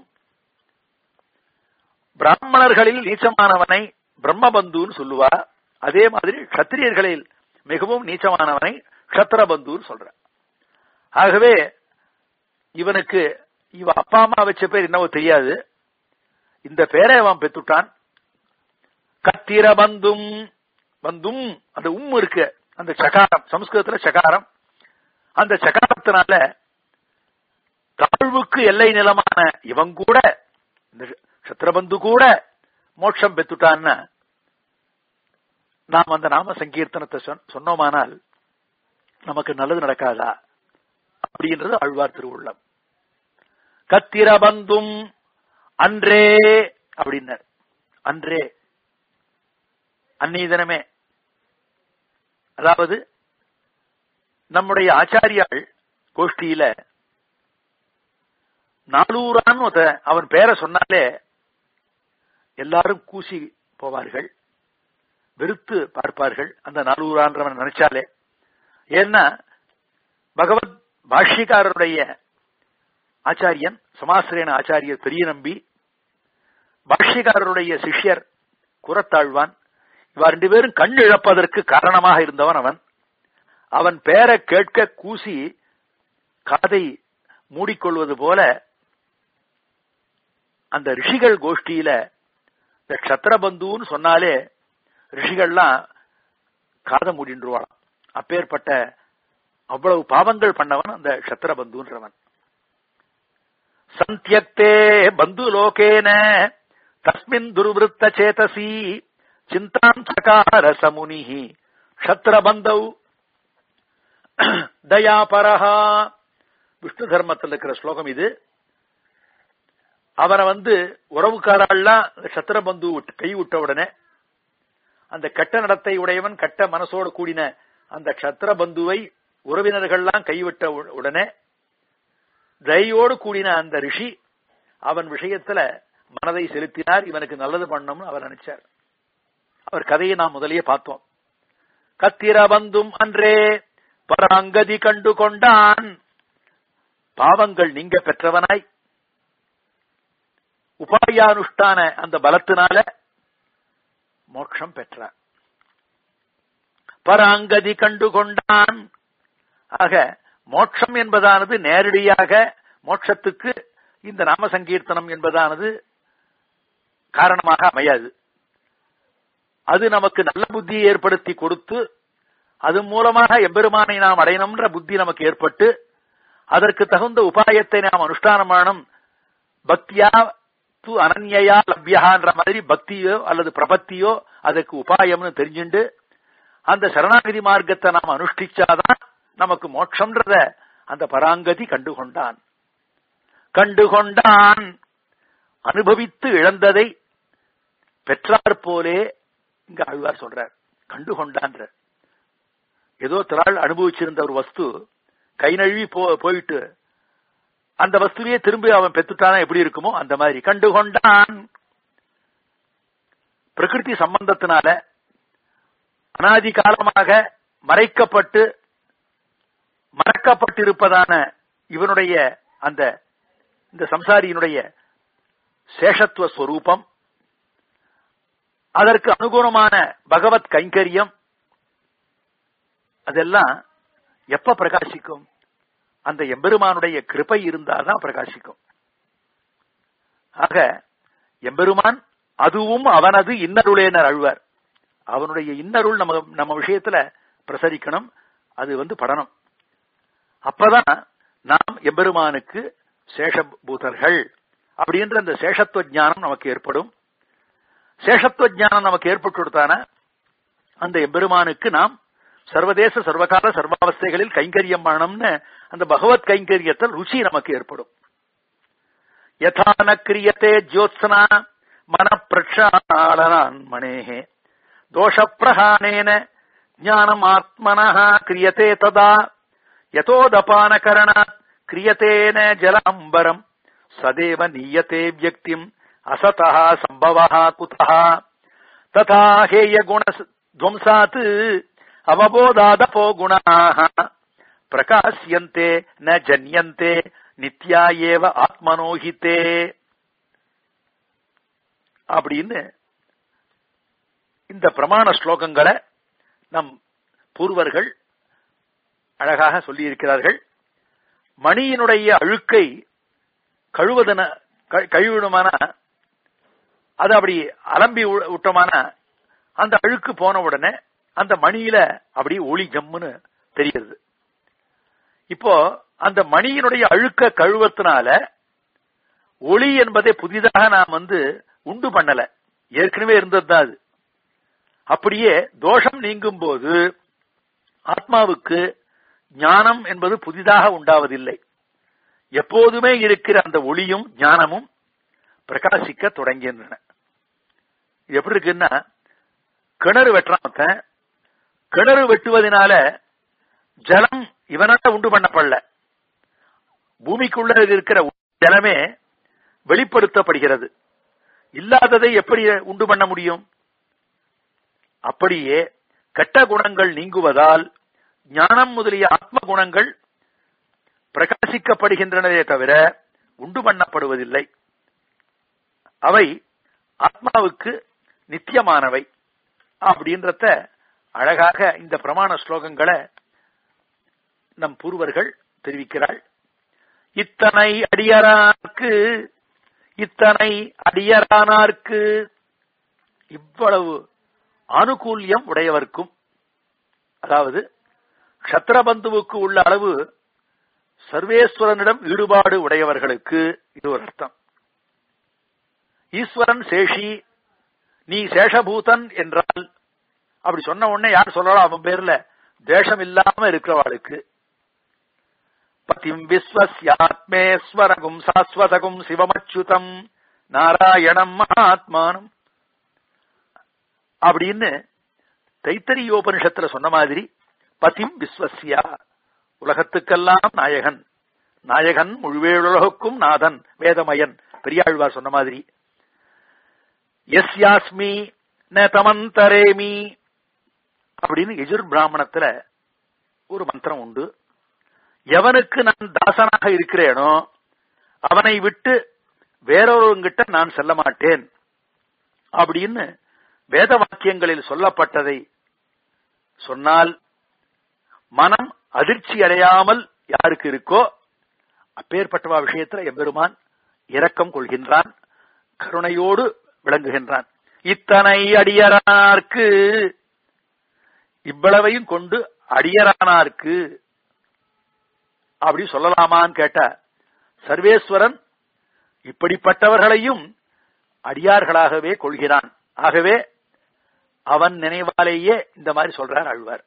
பிராமணர்களில் நீச்சமானவனை பிரம்மபந்துன்னு சொல்லுவா அதே மாதிரி கத்திரியர்களில் மிகவும் நீச்சமானவனை கத்திரபந்துன்னு சொல்ற ஆகவே இவனுக்கு இவ அப்பா அம்மா வச்ச பேர் என்னவோ தெரியாது இந்த பேரை அவன் பெத்துட்டான் கத்திர பந்தும் பந்தும் அந்த உம் இருக்கு அந்த சகாரம் சமஸ்கிருதத்துல சகாரம் அந்த சகாரத்தினால தாழ்வுக்கு எல்லை நிலமான இவன் கூட இந்த சத்திரபந்து கூட மோட்சம் பெத்துட்டான்னா நாம் அந்த நாம சங்கீர்த்தனத்தை சொன்னோமானால் நமக்கு நல்லது நடக்காதா அப்படின்றது ஆழ்வார் திருவுள்ளம் கத்திர பந்தும் அன்றே அப்படின்னார் அன்றே அன்னைய தினமே அதாவது நம்முடைய ஆச்சாரியாள் கோஷ்டியில நாலூரான் அவன் பேரை சொன்னாலே எல்லாரும் கூசி போவார்கள் வெறுத்து பார்ப்பார்கள் அந்த நாலூரான்றவன் நினைச்சாலே ஏன்னா பகவத் பாஷ்யக்காரருடைய ஆச்சாரியன் சமாசிரியன ஆச்சாரியர் பெரிய நம்பி பாஷ்யக்காரருடைய சிஷ்யர் குரத்தாழ்வான் இவா ரெண்டு பேரும் கண் இழப்பதற்கு காரணமாக இருந்தவன் அவன் அவன் பேரை கேட்க கூசி காதை மூடிக்கொள்வது போல அந்த ரிஷிகள் கோஷ்டியில இந்த கஷத்திரபந்துன்னு சொன்னாலே ரிஷிகள்லாம் காதை மூடின்றுவாளாம் அப்பேற்பட்ட அவ்வளவு பாவங்கள் பண்ணவன் அந்த கஷத்திரபந்துன்றவன் சந்தியக்தே பந்து லோகேன தஸ்மின் துர்வருத்த சேதசி சிந்தாம் சகார சமுனி க்ஷத்ரபந்தௌ தயாபரஹா விஷ்ணு தர்மத்தில் இருக்கிற ஸ்லோகம் இது அவனை வந்து உறவுக்காரெல்லாம் சத்திரபந்து கை விட்ட உடனே அந்த கெட்ட நடத்தை உடையவன் கெட்ட மனசோடு கூடின அந்த சத்திரபந்துவை உறவினர்கள்லாம் கைவிட்ட உடனே தயோடு கூடின அந்த ரிஷி அவன் விஷயத்துல மனதை செலுத்தினார் இவனுக்கு நல்லது பண்ணணும்னு அவர் நினைச்சார் அவர் கதையை நாம் முதலியே பார்த்தோம் கத்திர பந்தும் அன்றே பராங்கதி கண்டு கொண்டான் பாவங்கள் நீங்க பெற்றவனாய் உபாயானுஷ்டான அந்த பலத்தினால மோட்சம் பெற்றான் பராங்கதி கண்டு கொண்டான் ஆக மோட்சம் என்பதானது நேரடியாக மோட்சத்துக்கு இந்த நாம சங்கீர்த்தனம் என்பதானது காரணமாக அமையாது அது நமக்கு நல்ல புத்தியை ஏற்படுத்தி கொடுத்து அது மூலமாக எம்பெருமானை நாம் அடையணும்ன்ற புத்தி நமக்கு ஏற்பட்டு அதற்கு தகுந்த உபாயத்தை நாம் அனுஷ்டானம் பண்ணணும் பக்தியா து அனன்யா லப்யான்ற மாதிரி பக்தியோ அல்லது பிரபத்தியோ அதுக்கு உபாயம்னு தெரிஞ்சுண்டு அந்த சரணாகதி மார்க்கத்தை நாம் அனுஷ்டிச்சாதான் நமக்கு மோட்சம்ன்றத அந்த பராங்கதி கண்டுகொண்டான் கண்டுகொண்டான் அனுபவித்து இழந்ததை பெற்றார் போலே இங்க ஆழ்வார் சொல்றார் கண்டுகொண்டான்ற ஏதோ திராள் அனுபவிச்சிருந்த ஒரு வஸ்து கை நழுவி போயிட்டு அந்த வஸ்துவையே திரும்பி அவன் பெத்துட்டானா எப்படி இருக்குமோ அந்த மாதிரி கண்டுகொண்டான் பிரகிருதி சம்பந்தத்தினால அனாதி காலமாக மறைக்கப்பட்டு மறக்கப்பட்டிருப்பதான இவனுடைய அந்த இந்த சம்சாரியினுடைய சேஷத்துவ ஸ்வரூபம் அதற்கு அனுகுணமான பகவத் கைங்கரியம் அதெல்லாம் எப்ப பிரகாசிக்கும் அந்த எம்பெருமானுடைய கிருப்பை இருந்தால்தான் பிரகாசிக்கும் ஆக எம்பெருமான் அதுவும் அவனது இன்னருளேனர் அழ்வர் அவனுடைய இன்னருள் நம்ம நம்ம விஷயத்துல பிரசரிக்கணும் அது வந்து படணும் அப்பதான் நாம் எம்பெருமானுக்கு சேஷபூதர்கள் அப்படின்ற அந்த சேஷத்துவ ஞானம் நமக்கு ஏற்படும் சேஷத்துவ ஞானம் நமக்கு ஏற்பட்டு கொடுத்தான அந்த எம்பெருமானுக்கு நாம் சர்வதேச சர்வகால சர்வாவஸ்தைகளில் கைங்கரியம் பண்ணணும்னு அந்த பகவத் கைங்கரியத்தில் ருச்சி நமக்கு ஏற்படும் யதான கிரியத்தே ஜோத்சனா மன பிரக்ஷாளனான் மணேஹே தோஷ பிரகானேன ஞானம் ஆத்மனா கிரியத்தே ததா யதோதபானகரணாத் கிரியத்தேன ஜலாம்பரம் சதேவ நீயத்தே வியக்திம் அசதா சம்பவா குதா ததா ஹேய குண துவம்சாத் அவபோதாதபோ குணாः பிரகாசியந்தே ந ஜன்யந்தே நித்யா ஏவ ஆத்மனோஹிதே அப்படின்னு இந்த பிரமாண ஸ்லோகங்களை நம் பூர்வர்கள் அழகாக சொல்லியிருக்கிறார்கள் மணியினுடைய அழுக்கை கழுவதன கழுவிடுமான அது அப்படி அலம்பி வி- விட்டோமான அந்த அழுக்கு போன உடனே அந்த மணியில அப்படி ஒளி ஜம்முன்னு தெரிகிறது இப்போ அந்த மணியினுடைய அழுக்க கழுவத்தினால ஒளி என்பதை புதிதாக நாம் வந்து உண்டு பண்ணல ஏற்கனவே இருந்தது தான் அது அப்படியே தோஷம் நீங்கும் போது ஆத்மாவுக்கு ஞானம் என்பது புதிதாக உண்டாவதில்லை எப்போதுமே இருக்கிற அந்த ஒளியும் ஞானமும் பிரகாசிக்க தொடங்கின்றன இது எப்படி இருக்குன்னா கிணறு வெட்டுறான் ஒருத்தன். கிணறு வெட்டுவதனால ஜலம் இவனால உண்டு பண்ணப்படல பூமிக்குள்ள இருக்கிற ஜலமே வெளிப்படுத்தப்படுகிறது இல்லாததை எப்படி உண்டு பண்ண முடியும் அப்படியே கெட்ட குணங்கள் நீங்குவதால் ஞானம் முதலிய ஆத்ம குணங்கள் பிரகாசிக்கப்படுகின்றனவே தவிர உண்டு பண்ணப்படுவதில்லை அவை ஆத்மாவுக்கு நித்தியமானவை அப்படின்றத அழகாக இந்த பிரமாண ஸ்லோகங்களை நம் பூர்வர்கள் தெரிவிக்கிறாள் இத்தனை அடியரார்க்கு இத்தனை அடியரானார்க்கு இவ்வளவு ஆனுகூல்யம் உடையவர்க்கும் அதாவது க்ஷத்திரபந்துவுக்கு உள்ள அளவு சர்வேஸ்வரனிடம் ஈடுபாடு உடையவர்களுக்கு இது ஒரு அர்த்தம் ஈஸ்வரன் சேஷி நீ சேஷபூதன் என்றால் அப்படி சொன்ன உடனே யார் சொல்லலாம் அவன் பேர்ல தேசம் இல்லாம இருக்கிறவாளுக்கு பதிம் விஸ்வஸ்யாத்மேஸ்வரகும் சாஸ்வதகும் சிவமச்சுதம் நாராயணம் மகாத்மானம் அப்படின்னு தைத்தரியோபனிஷத்துல சொன்ன மாதிரி பதிம் விஸ்வஸ்யா உலகத்துக்கெல்லாம் நாயகன் நாயகன் முழுவேழுலகுக்கும் நாதன் வேதமயன் பெரியாழ்வார் சொன்ன மாதிரி எஸ்யாஸ்மி ந தமந்தரேமி அப்படின்னு எஜுர் பிராமணத்துல ஒரு மந்திரம் உண்டு எவனுக்கு நான் தாசனாக இருக்கிறேனோ அவனை விட்டு வேறொருவங்கிட்ட நான் செல்ல மாட்டேன் அப்படின்னு வேத வாக்கியங்களில் சொல்லப்பட்டதை சொன்னால் மனம் அதிர்ச்சி அடையாமல் யாருக்கு இருக்கோ அப்பேற்பட்டவா விஷயத்துல எம்பெருமான் இரக்கம் கொள்கின்றான் கருணையோடு விளங்குகின்றான் இத்தனை அடியரானார்க்கு இவ்வளவையும் கொண்டு அடியரானார்க்கு அப்படி சொல்லலாமான்னு கேட்ட சர்வேஸ்வரன் இப்படிப்பட்டவர்களையும் அடியார்களாகவே கொள்கிறான் ஆகவே அவன் நினைவாலேயே இந்த மாதிரி சொல்றார் ஆழ்வார்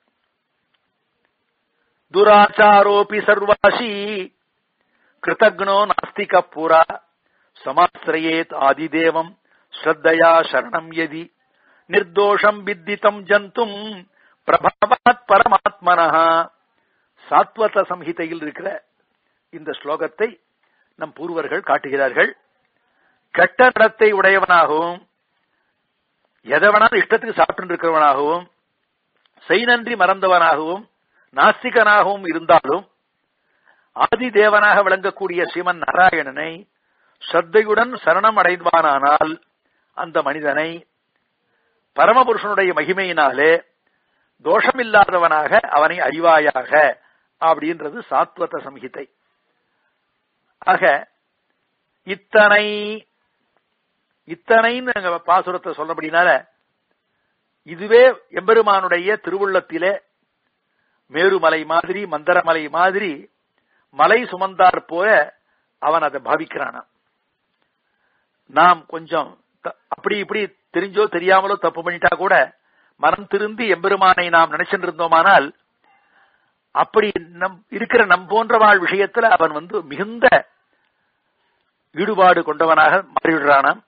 துராச்சாரோபி சர்வாசி கிருதக்னோ நாஸ்திக புரா சமாசிரயேத் ஆதிதேவம் ஸ்ரத்தையா சரணம் யதி நிர்தோஷம் வித்திதம் ஜந்தும் பிரபாவாத் பரமாத்மனஹா சாத்வத சம்ஹிதையில் இருக்கிற இந்த ஸ்லோகத்தை நம் பூர்வர்கள் காட்டுகிறார்கள் கெட்ட நடத்தை உடையவனாகவும் எதவனாலும் இஷ்டத்துக்கு சாப்பிட்டு இருக்கிறவனாகவும் செய்நன்றி மறந்தவனாகவும் நாஸ்திகனாகவும் இருந்தாலும் ஆதி தேவனாக விளங்கக்கூடிய ஸ்ரீமன் நாராயணனை ஸ்ரத்தையுடன் சரணம் அடைவானானால் அந்த மனிதனை பரமபுருஷனுடைய மகிமையினாலே தோஷமில்லாதவனாக அவனை அறிவாயாக அப்படின்றது சாத்வத சம்ஹிதை ஆக இத்தனை இத்தனைன்னு அங்க பாசுரத்தை சொல்லப்படினால இதுவே எம்பெருமானுடைய திருவுள்ளத்திலே மேருமலை மாதிரி மந்தரமலை மாதிரி மலை சுமந்தார் போல அவன் அதை பாவிக்கிறானா நாம் கொஞ்சம் த- அப்படி இப்படி தெரிஞ்சோ தெரியாமலோ தப்பு பண்ணிட்டா கூட மனம் திருந்தி எம்பெருமானை நாம் நினைச்சிட்டு இருந்தோமானால் அப்படி நம் இருக்கிற நம் போன்றவாள் விஷயத்துல அவன் வந்து மிகுந்த ஈடுபாடு கொண்டவனாக மாறிவிடுறானாம்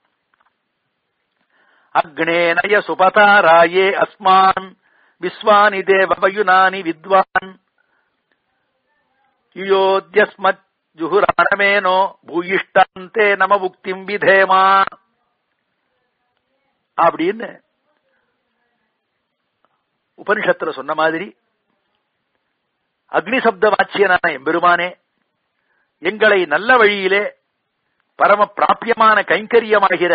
அக்னேனய சுபதாராயே அஸ்மான் விஸ்வானி தேவயுனானி வித்வான் யுயோத்யஸ்மத் ஜுகுராணமேனோ பூயிஷ்டாந்தே நம புக்திம் விதேமா அப்படின்னு உபனிஷத்துல சொன்ன மாதிரி அக்னி சப்த வாச்சியனான எம்பெருமானே எங்களை நல்ல வழியிலே பரம பிராபியமான கைங்கரியமாகிற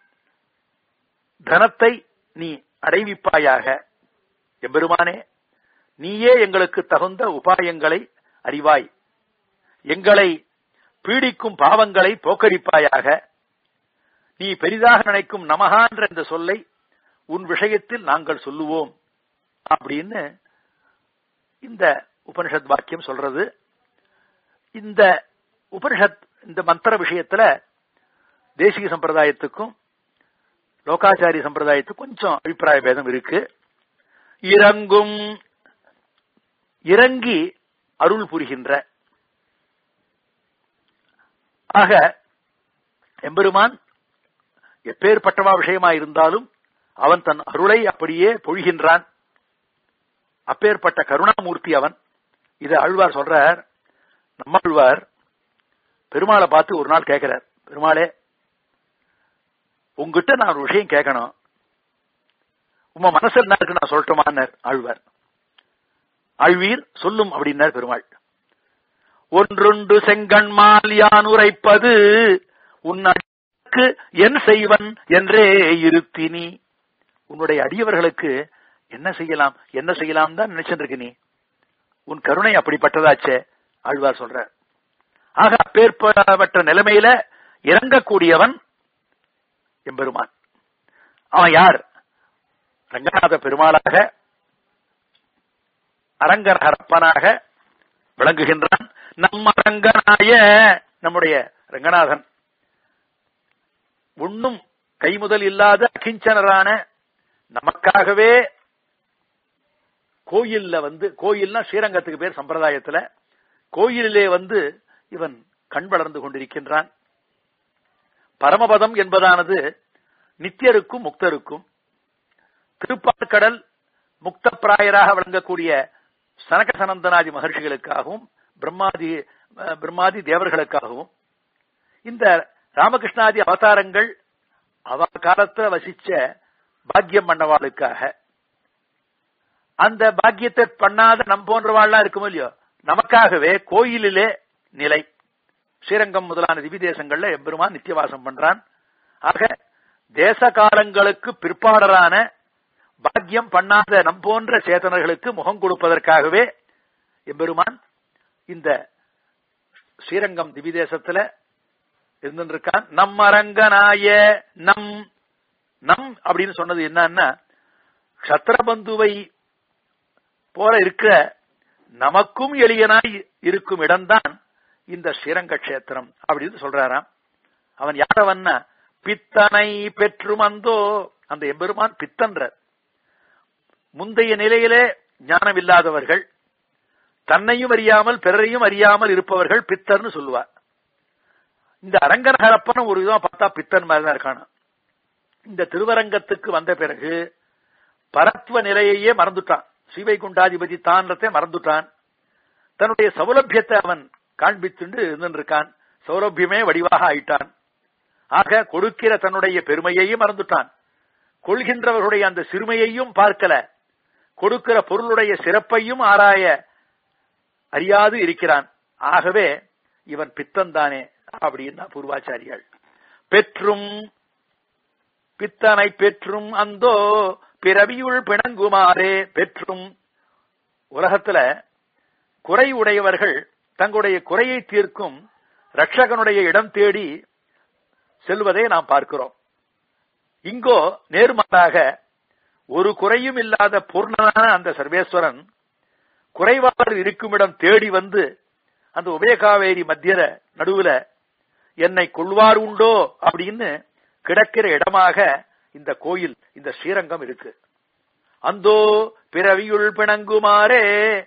தனத்தை நீ அடைவிப்பாயாக எம்பெருமானே நீயே எங்களுக்கு தகுந்த உபாயங்களை அறிவாய் எங்களை பீடிக்கும் பாவங்களை போக்கடிப்பாயாக நீ பெரிதாக நினைக்கும் நமகான்ற இந்த சொல்லை உன் விஷயத்தில் நாங்கள் சொல்லுவோம் அப்படின்னு இந்த உபனிஷத் வாக்கியம் சொல்றது இந்த உபனிஷத் இந்த மந்திர விஷயத்துல தேசிக சம்பிரதாயத்துக்கும் லோகாச்சாரிய சம்பிரதாயத்துக்கும் கொஞ்சம் அபிப்பிராய பேதம் இருக்கு இறங்கும் இறங்கி அருள் புரிகின்ற ஆக எம்பெருமான் எப்பேற்பட்டவா விஷயமா இருந்தாலும் அவன் தன் அருளை அப்படியே பொழிகின்றான் அப்பேற்பட்ட கருணாமூர்த்தி அவன் இதை அழ்வார் சொல்றார் நம்ம அழ்வார் பெருமாளை பார்த்து ஒரு நாள் கேட்கிறார் பெருமாளே உங்ககிட்ட நான் ஒரு விஷயம் கேட்கணும் உங்க மனசு என்ன இருக்கு நான் சொல்லட்டுமான்னார் ஆழ்வார் ஆழ்வீர் சொல்லும் அப்படின்னார் பெருமாள் ஒன்றொன்று செங்கண்மால் யான் உரைப்பது உன் அடிக்கு என் செய்வன் என்றே இருத்தினி உன்னுடைய அடியவர்களுக்கு என்ன செய்யலாம் என்ன செய்யலாம் தான் நினைச்சிட்டு நீ உன் கருணை அப்படிப்பட்டதாச்சே ஆழ்வார் சொல்ற ஆக அப்பேற்பட்ட நிலைமையில இறங்கக்கூடியவன் எம்பெருமான் அவன் யார் ரங்கநாத பெருமாளாக அரங்கரப்பனாக விளங்குகின்றான் நம்ம ரங்கனாய நம்முடைய ரங்கநாதன் ஒன்னும் கைமுதல் இல்லாத அகிஞ்சனரான நமக்காகவே கோயில்ல வந்து கோயில்னா ஸ்ரீரங்கத்துக்கு பேர் சம்பிரதாயத்துல கோயிலிலே வந்து இவன் கண் வளர்ந்து கொண்டிருக்கின்றான் பரமபதம் என்பதானது நித்தியருக்கும் முக்தருக்கும் திருப்பாற்கடல் முக்த பிராயராக விளங்கக்கூடிய சனக சனந்தனாதி மகர்ஷிகளுக்காகவும் பிரம்மாதி பிரம்மாதி தேவர்களுக்காகவும் இந்த ராமகிருஷ்ணாதி அவதாரங்கள் அவ காலத்துல வசிச்ச பாக்கியம் பண்ணவாளுக்காக அந்த பாக்கியத்தை பண்ணாத நம் போன்றவாள்லாம் இருக்குமோ இல்லையோ நமக்காகவே கோயிலிலே நிலை ஸ்ரீரங்கம் முதலான திவி தேசங்கள்ல எம்பெருமான் நித்தியவாசம் பண்றான் ஆக தேச காலங்களுக்கு பிற்பாடரான பாக்கியம் பண்ணாத நம் போன்ற சேதனர்களுக்கு முகம் கொடுப்பதற்காகவே எம்பெருமான் இந்த ஸ்ரீரங்கம் திவி தேசத்துல இருந்திருக்கான் நம் அரங்கனாய நம் நம் அப்படின்னு சொன்னது என்னன்னா கஷத்திரபந்துவை போல இருக்கிற நமக்கும் எளியனாய் இருக்கும் இடம்தான் இந்த ஸ்ரீரங்க கஷேத்திரம் அப்படின்னு சொல்றாராம் அவன் யாரவன்னா பித்தனை பெற்றும் அந்தோ அந்த எம்பெருமான் பித்தன்ற முந்தைய நிலையிலே ஞானம் இல்லாதவர்கள் தன்னையும் அறியாமல் பிறரையும் அறியாமல் இருப்பவர்கள் பித்தர்னு சொல்லுவார் இந்த அரங்கநகரப்பன் ஒரு விதமா பார்த்தா பித்தன் மாதிரிதான் இருக்கானா இந்த திருவரங்கத்துக்கு வந்த பிறகு பரத்வ நிலையையே மறந்துட்டான் ஸ்ரீவைகுண்டாதிபதி தான்றத்தை மறந்துட்டான் தன்னுடைய சௌலபியத்தை அவன் காண்பித்துண்டு இருந்திருக்கான் சௌலபியமே வடிவாக ஆயிட்டான் ஆக கொடுக்கிற தன்னுடைய பெருமையையும் மறந்துட்டான் கொள்கின்றவர்களுடைய அந்த சிறுமையையும் பார்க்கல கொடுக்கிற பொருளுடைய சிறப்பையும் ஆராய அறியாது இருக்கிறான் ஆகவே இவன் பித்தன்தானே அப்படின்னா பூர்வாச்சாரியால் பெற்றும் பித்தனை பெற்றும் அந்தோ பிறவியுள் பிணங்குமாறே பெற்றும் உலகத்துல குறை உடையவர்கள் தங்களுடைய குறையை தீர்க்கும் ரட்சகனுடைய இடம் தேடி செல்வதை நாம் பார்க்கிறோம் இங்கோ நேர்மாறாக ஒரு குறையும் இல்லாத பூர்ணனான அந்த சர்வேஸ்வரன் குறைவாளர் இருக்குமிடம் தேடி வந்து அந்த உபயகாவேரி மத்தியர நடுவுல என்னை கொள்வார் உண்டோ அப்படின்னு கிடக்கிற இடமாக இந்த கோயில் இந்த ஸ்ரீரங்கம் இருக்கு அந்தோ பிறவியுள் பிணங்குமாறே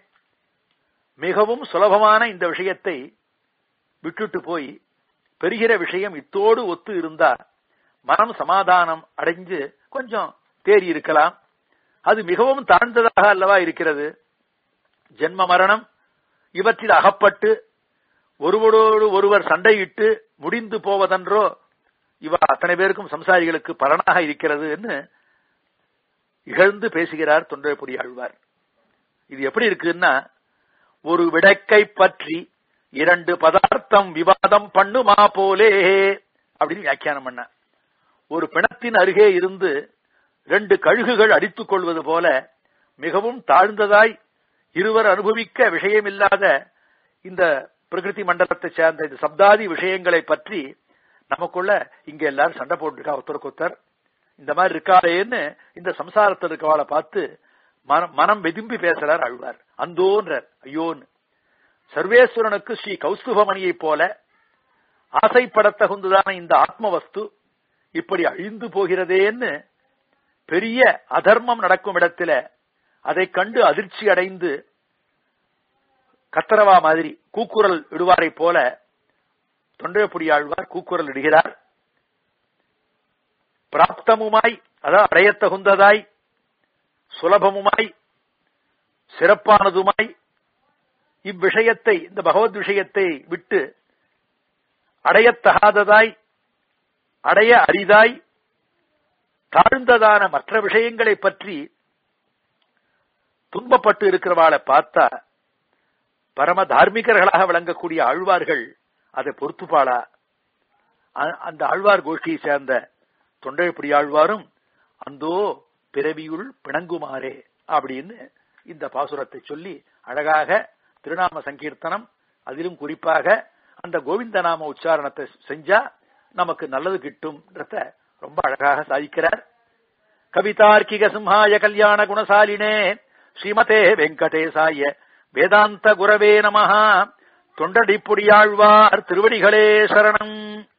மிகவும் சுலபமான இந்த விஷயத்தை விட்டுட்டு போய் பெறுகிற விஷயம் இத்தோடு ஒத்து இருந்தா மனம் சமாதானம் அடைஞ்சு கொஞ்சம் தேறி இருக்கலாம் அது மிகவும் தாழ்ந்ததாக அல்லவா இருக்கிறது ஜென்ம மரணம் இவற்றில் அகப்பட்டு ஒருவரோடு ஒருவர் சண்டையிட்டு முடிந்து போவதென்றோ இவ அத்தனை பேருக்கும் சம்சாரிகளுக்கு பலனாக இருக்கிறது என்று இகழ்ந்து பேசுகிறார் தொண்டர்புரி ஆழ்வார் இது எப்படி இருக்குன்னா ஒரு விடக்கை பற்றி இரண்டு பதார்த்தம் விவாதம் பண்ணுமா போலே அப்படின்னு வியாக்கியானம் பண்ண ஒரு பிணத்தின் அருகே இருந்து ரெண்டு கழுகுகள் அடித்துக் கொள்வது போல மிகவும் தாழ்ந்ததாய் இருவர் அனுபவிக்க விஷயமில்லாத இந்த பிரகிருதி மண்டலத்தை சேர்ந்த இந்த சப்தாதி விஷயங்களை பற்றி நமக்குள்ள இங்க எல்லாரும் சண்டை போட்டுருக்கா ஒருத்தருக்கு ஒருத்தர் இந்த மாதிரி இருக்காளேன்னு இந்த சம்சாரத்தில் இருக்கவாளை பார்த்து மனம் மனம் வெதும்பி பேசுறார் அழ்வார் அந்தோன்றார் ஐயோன்னு சர்வேஸ்வரனுக்கு ஸ்ரீ கௌஸ்துபமணியை போல ஆசைப்படத்தகுந்ததான இந்த ஆத்ம வஸ்து இப்படி அழிந்து போகிறதேன்னு பெரிய அதர்மம் நடக்கும் இடத்துல அதை கண்டு அதிர்ச்சி அடைந்து கத்தரவா மாதிரி கூக்குரல் இடுவாரை போல தொண்டையப்புடி ஆழ்வார் கூக்குரல் இடுகிறார் பிராப்தமுமாய் அதாவது அடையத்தகுந்ததாய் சுலபமுமாய் சிறப்பானதுமாய் இவ்விஷயத்தை இந்த பகவத் விஷயத்தை விட்டு அடையத்தகாததாய் அடைய அரிதாய் தாழ்ந்ததான மற்ற விஷயங்களை பற்றி துன்பப்பட்டு இருக்கிறவாளை பார்த்தா பரம தார்மிகர்களாக விளங்கக்கூடிய ஆழ்வார்கள் அதை பொறுத்துப்பாளா அந்த ஆழ்வார் கோஷ்டியை சேர்ந்த தொண்டைப்புடி ஆழ்வாரும் அந்தோ பிறவியுள் பிணங்குமாறே அப்படின்னு இந்த பாசுரத்தை சொல்லி அழகாக திருநாம சங்கீர்த்தனம் அதிலும் குறிப்பாக அந்த கோவிந்த நாம உச்சாரணத்தை செஞ்சா நமக்கு நல்லது கிட்டும்ன்றத ரொம்ப அழகாக சாதிக்கிறார் கவிதார்க்கிக சிம்ஹாய கல்யாண குணசாலினே ஸ்ரீமதே வெங்கடேசாய வேதாந்த குரவே நமஹா தொண்டடிப்புடியாழ்வார் திருவடிகளே சரணம்